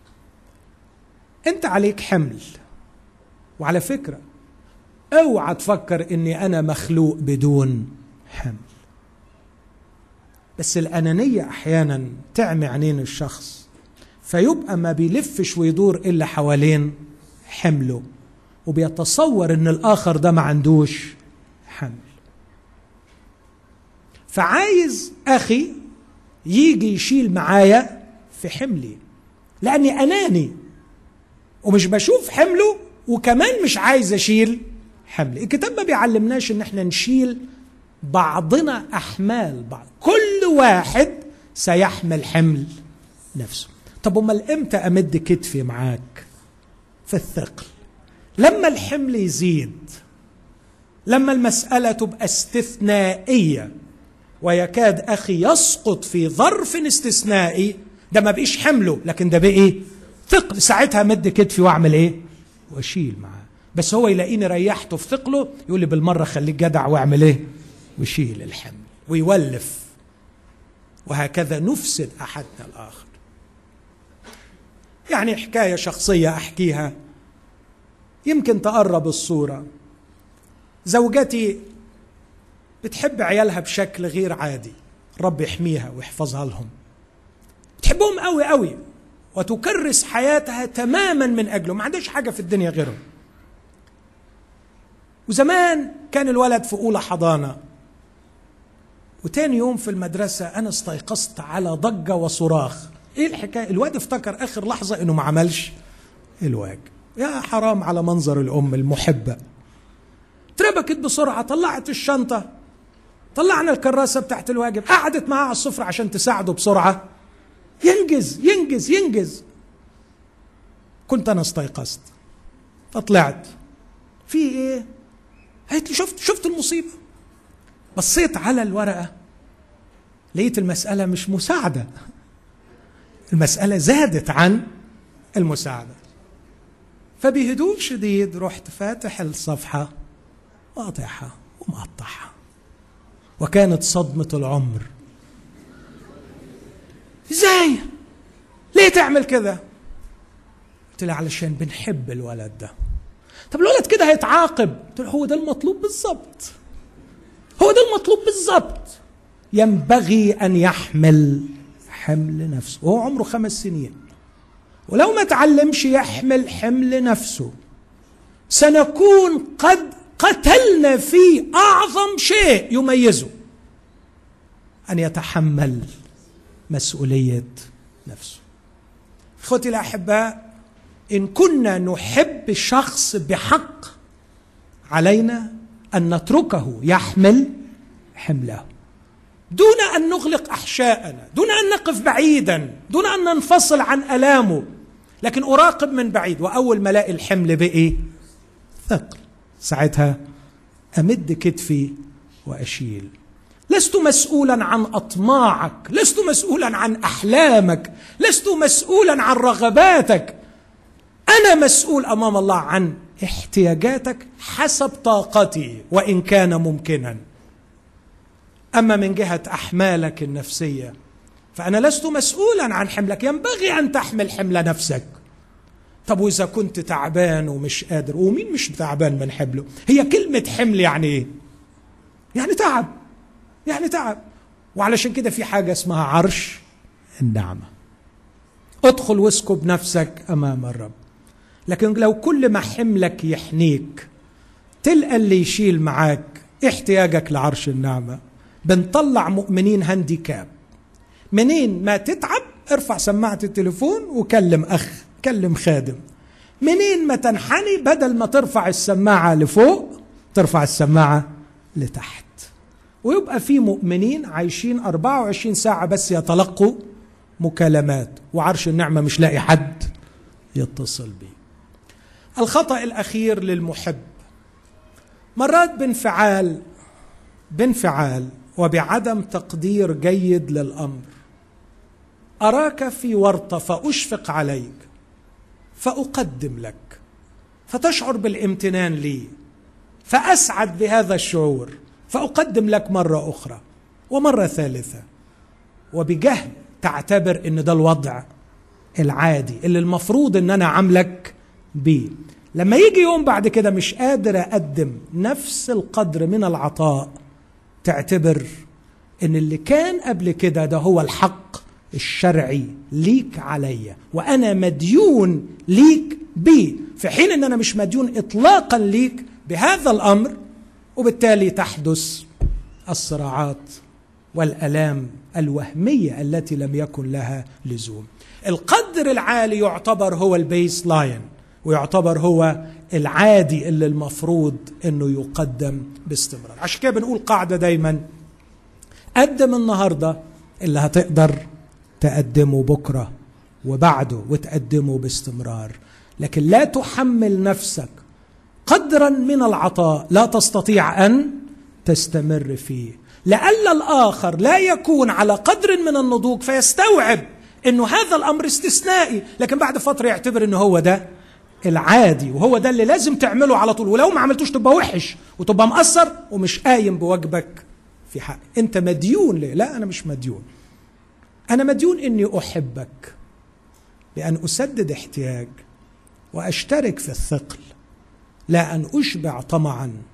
انت عليك حمل وعلى فكره اوعى تفكر اني انا مخلوق بدون حمل بس الانانيه احيانا تعمي عينين الشخص فيبقى ما بيلفش ويدور الا حوالين حمله وبيتصور ان الاخر ده ما عندوش حمل فعايز اخي يجي يشيل معايا في حملي لاني اناني ومش بشوف حمله وكمان مش عايز اشيل حمل الكتاب ما بيعلمناش ان احنا نشيل بعضنا احمال بعض كل واحد سيحمل حمل نفسه طب امال امتى امد كتفي معاك في الثقل لما الحمل يزيد لما المساله تبقى استثنائيه ويكاد اخي يسقط في ظرف استثنائي ده ما بقيش حمله لكن ده بقي ثقل ساعتها مد كتفي واعمل ايه واشيل معاه بس هو يلاقيني ريحته في ثقله يقول لي بالمره خليك جدع واعمل ايه ويشيل الحمل ويولف وهكذا نفسد احدنا الاخر يعني حكايه شخصيه احكيها يمكن تقرب الصوره زوجتي بتحب عيالها بشكل غير عادي رب يحميها ويحفظها لهم تحبهم قوي قوي وتكرس حياتها تماما من اجله ما عندهاش حاجه في الدنيا غيرهم وزمان كان الولد في اولى حضانه وتاني يوم في المدرسه انا استيقظت على ضجه وصراخ ايه الحكايه الواد افتكر اخر لحظه انه ما عملش الواجب يا حرام على منظر الام المحبه تربكت بسرعه طلعت الشنطه طلعنا الكراسه بتاعت الواجب قعدت معاه على السفره عشان تساعده بسرعه ينجز ينجز ينجز كنت انا استيقظت فطلعت في ايه قالت لي شفت شفت المصيبه بصيت على الورقه لقيت المساله مش مساعده المساله زادت عن المساعده فبهدوء شديد رحت فاتح الصفحه وقاطعها ومقطعها وكانت صدمه العمر ازاي ليه تعمل كده قلت لها علشان بنحب الولد ده طب الولد كده هيتعاقب قلت له هو ده المطلوب بالظبط هو ده المطلوب بالظبط ينبغي ان يحمل حمل نفسه وهو عمره خمس سنين ولو ما تعلمش يحمل حمل نفسه سنكون قد قتلنا فيه اعظم شيء يميزه ان يتحمل مسؤوليه نفسه اخوتي الاحباء ان كنا نحب شخص بحق علينا ان نتركه يحمل حمله دون ان نغلق احشاءنا دون ان نقف بعيدا دون ان ننفصل عن الامه لكن اراقب من بعيد واول ما الاقي الحمل بايه ثقل ساعتها امد كتفي واشيل لست مسؤولا عن اطماعك لست مسؤولا عن احلامك لست مسؤولا عن رغباتك انا مسؤول امام الله عن احتياجاتك حسب طاقتي وان كان ممكنا اما من جهه احمالك النفسيه فانا لست مسؤولا عن حملك ينبغي ان تحمل حمل نفسك طب واذا كنت تعبان ومش قادر ومين مش تعبان من حمله هي كلمه حمل يعني ايه يعني تعب يعني تعب وعلشان كده في حاجه اسمها عرش النعمه ادخل واسكب نفسك امام الرب لكن لو كل ما حملك يحنيك تلقى اللي يشيل معاك احتياجك لعرش النعمه بنطلع مؤمنين هانديكاب منين ما تتعب ارفع سماعه التليفون وكلم اخ كلم خادم منين ما تنحني بدل ما ترفع السماعه لفوق ترفع السماعه لتحت ويبقى في مؤمنين عايشين 24 ساعه بس يتلقوا مكالمات وعرش النعمه مش لاقي حد يتصل بيه الخطا الاخير للمحب مرات بانفعال بانفعال وبعدم تقدير جيد للامر اراك في ورطه فاشفق عليك فاقدم لك فتشعر بالامتنان لي فاسعد بهذا الشعور فاقدم لك مره اخرى ومره ثالثه وبجهل تعتبر ان ده الوضع العادي اللي المفروض ان انا عاملك بيه لما يجي يوم بعد كده مش قادر اقدم نفس القدر من العطاء تعتبر ان اللي كان قبل كده ده هو الحق الشرعي ليك عليا وانا مديون ليك بيه في حين ان انا مش مديون اطلاقا ليك بهذا الامر وبالتالي تحدث الصراعات والالام الوهميه التي لم يكن لها لزوم القدر العالي يعتبر هو البيس لاين ويعتبر هو العادي اللي المفروض انه يقدم باستمرار عشان كده بنقول قاعده دايما قدم النهارده اللي هتقدر تقدمه بكره وبعده وتقدمه باستمرار لكن لا تحمل نفسك قدرا من العطاء لا تستطيع ان تستمر فيه لئلا الاخر لا يكون على قدر من النضوج فيستوعب انه هذا الامر استثنائي لكن بعد فتره يعتبر انه هو ده العادي وهو ده اللي لازم تعمله على طول ولو ما عملتوش تبقى وحش وتبقى مقصر ومش قايم بواجبك في حق انت مديون ليه لا انا مش مديون انا مديون اني احبك لان اسدد احتياج واشترك في الثقل لا ان اشبع طمعا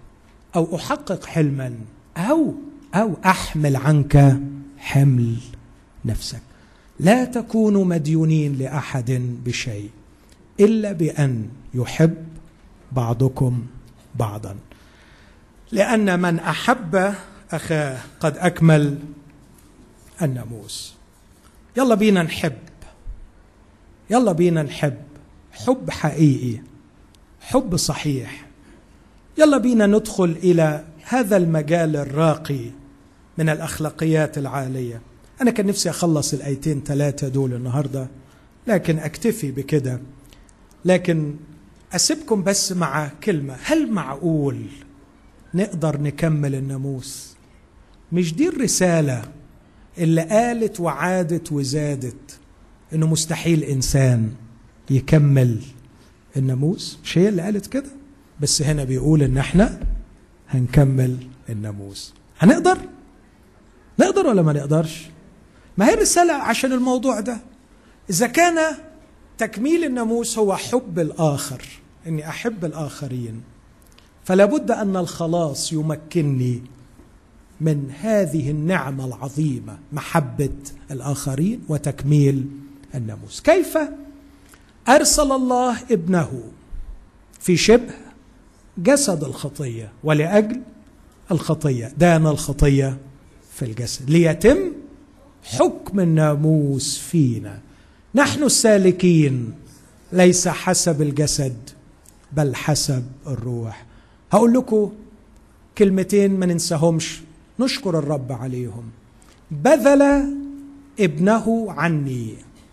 او احقق حلما او او احمل عنك حمل نفسك لا تكونوا مديونين لاحد بشيء الا بان يحب بعضكم بعضا لان من احب اخاه قد اكمل الناموس يلا بينا نحب يلا بينا نحب حب حقيقي حب صحيح يلا بينا ندخل الى هذا المجال الراقي من الاخلاقيات العاليه انا كان نفسي اخلص الايتين ثلاثه دول النهارده لكن اكتفي بكده لكن اسيبكم بس مع كلمه هل معقول نقدر نكمل الناموس مش دي الرساله اللي قالت وعادت وزادت انه مستحيل انسان يكمل الناموس مش هي اللي قالت كده بس هنا بيقول ان احنا هنكمل الناموس هنقدر نقدر ولا ما نقدرش ما هي الرساله عشان الموضوع ده اذا كان تكميل الناموس هو حب الاخر اني احب الاخرين فلا بد ان الخلاص يمكنني من هذه النعمه العظيمه محبه الاخرين وتكميل الناموس كيف ارسل الله ابنه في شبه جسد الخطيه ولاجل الخطيه دان الخطيه في الجسد ليتم حكم الناموس فينا نحن السالكين ليس حسب الجسد بل حسب الروح هقول لكم كلمتين ما ننساهمش نشكر الرب عليهم بذل ابنه عني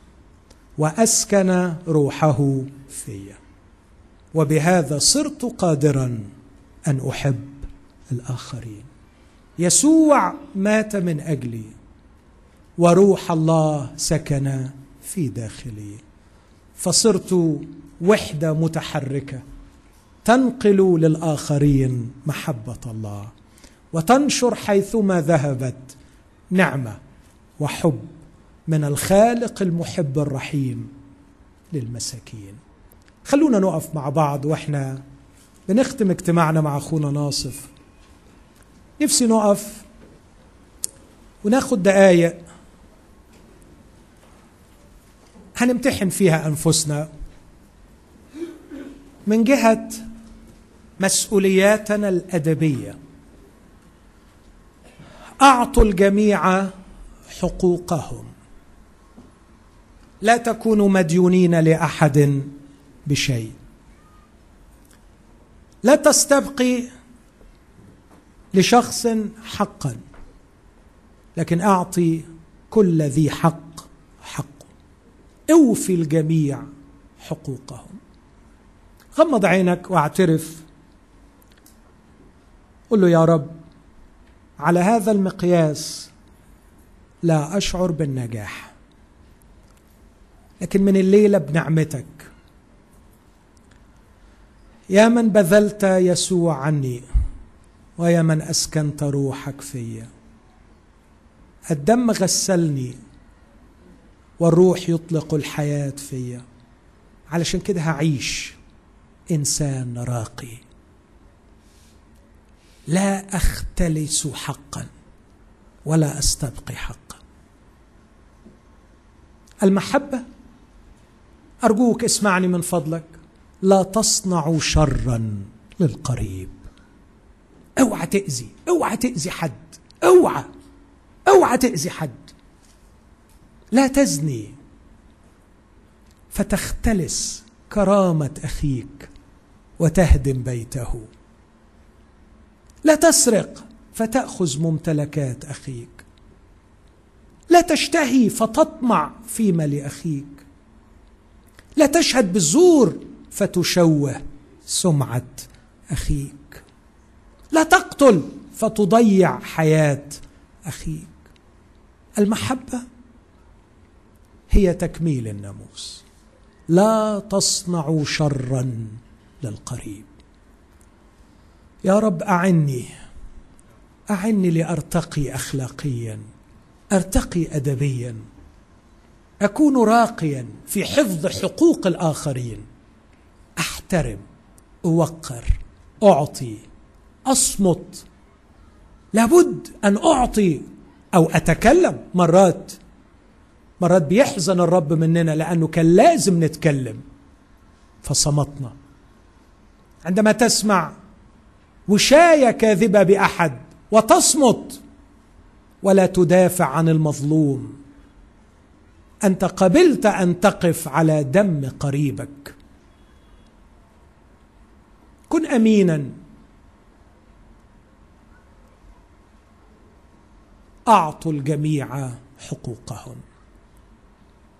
واسكن روحه في وبهذا صرت قادرا ان احب الاخرين يسوع مات من اجلي وروح الله سكن في داخلي فصرت وحده متحركه تنقل للاخرين محبه الله وتنشر حيثما ذهبت نعمه وحب من الخالق المحب الرحيم للمساكين خلونا نقف مع بعض واحنا بنختم اجتماعنا مع اخونا ناصف نفسي نقف وناخد دقايق هنمتحن فيها انفسنا من جهه مسؤولياتنا الادبيه اعطوا الجميع حقوقهم لا تكونوا مديونين لاحد بشيء لا تستبقي لشخص حقا لكن اعطي كل ذي حق حقه اوفي الجميع حقوقهم غمض عينك واعترف قل له يا رب على هذا المقياس لا اشعر بالنجاح لكن من الليله بنعمتك يا من بذلت يسوع عني ويا من اسكنت روحك فيا الدم غسلني والروح يطلق الحياه فيا علشان كده هعيش انسان راقي لا اختلس حقا ولا استبقي حقا المحبه ارجوك اسمعني من فضلك لا تصنعوا شرا للقريب اوعى تاذي اوعى تاذي حد اوعى اوعى تاذي حد لا تزني فتختلس كرامه اخيك وتهدم بيته لا تسرق فتاخذ ممتلكات اخيك لا تشتهي فتطمع فيما لاخيك لا تشهد بالزور فتشوه سمعه اخيك لا تقتل فتضيع حياه اخيك المحبه هي تكميل الناموس لا تصنعوا شرا للقريب يا رب اعني اعني لارتقي اخلاقيا ارتقي ادبيا اكون راقيا في حفظ حقوق الاخرين احترم اوقر اعطي اصمت لابد ان اعطي او اتكلم مرات مرات بيحزن الرب مننا لانه كان لازم نتكلم فصمتنا عندما تسمع وشايه كاذبه باحد وتصمت ولا تدافع عن المظلوم انت قبلت ان تقف على دم قريبك كن امينا اعطوا الجميع حقوقهم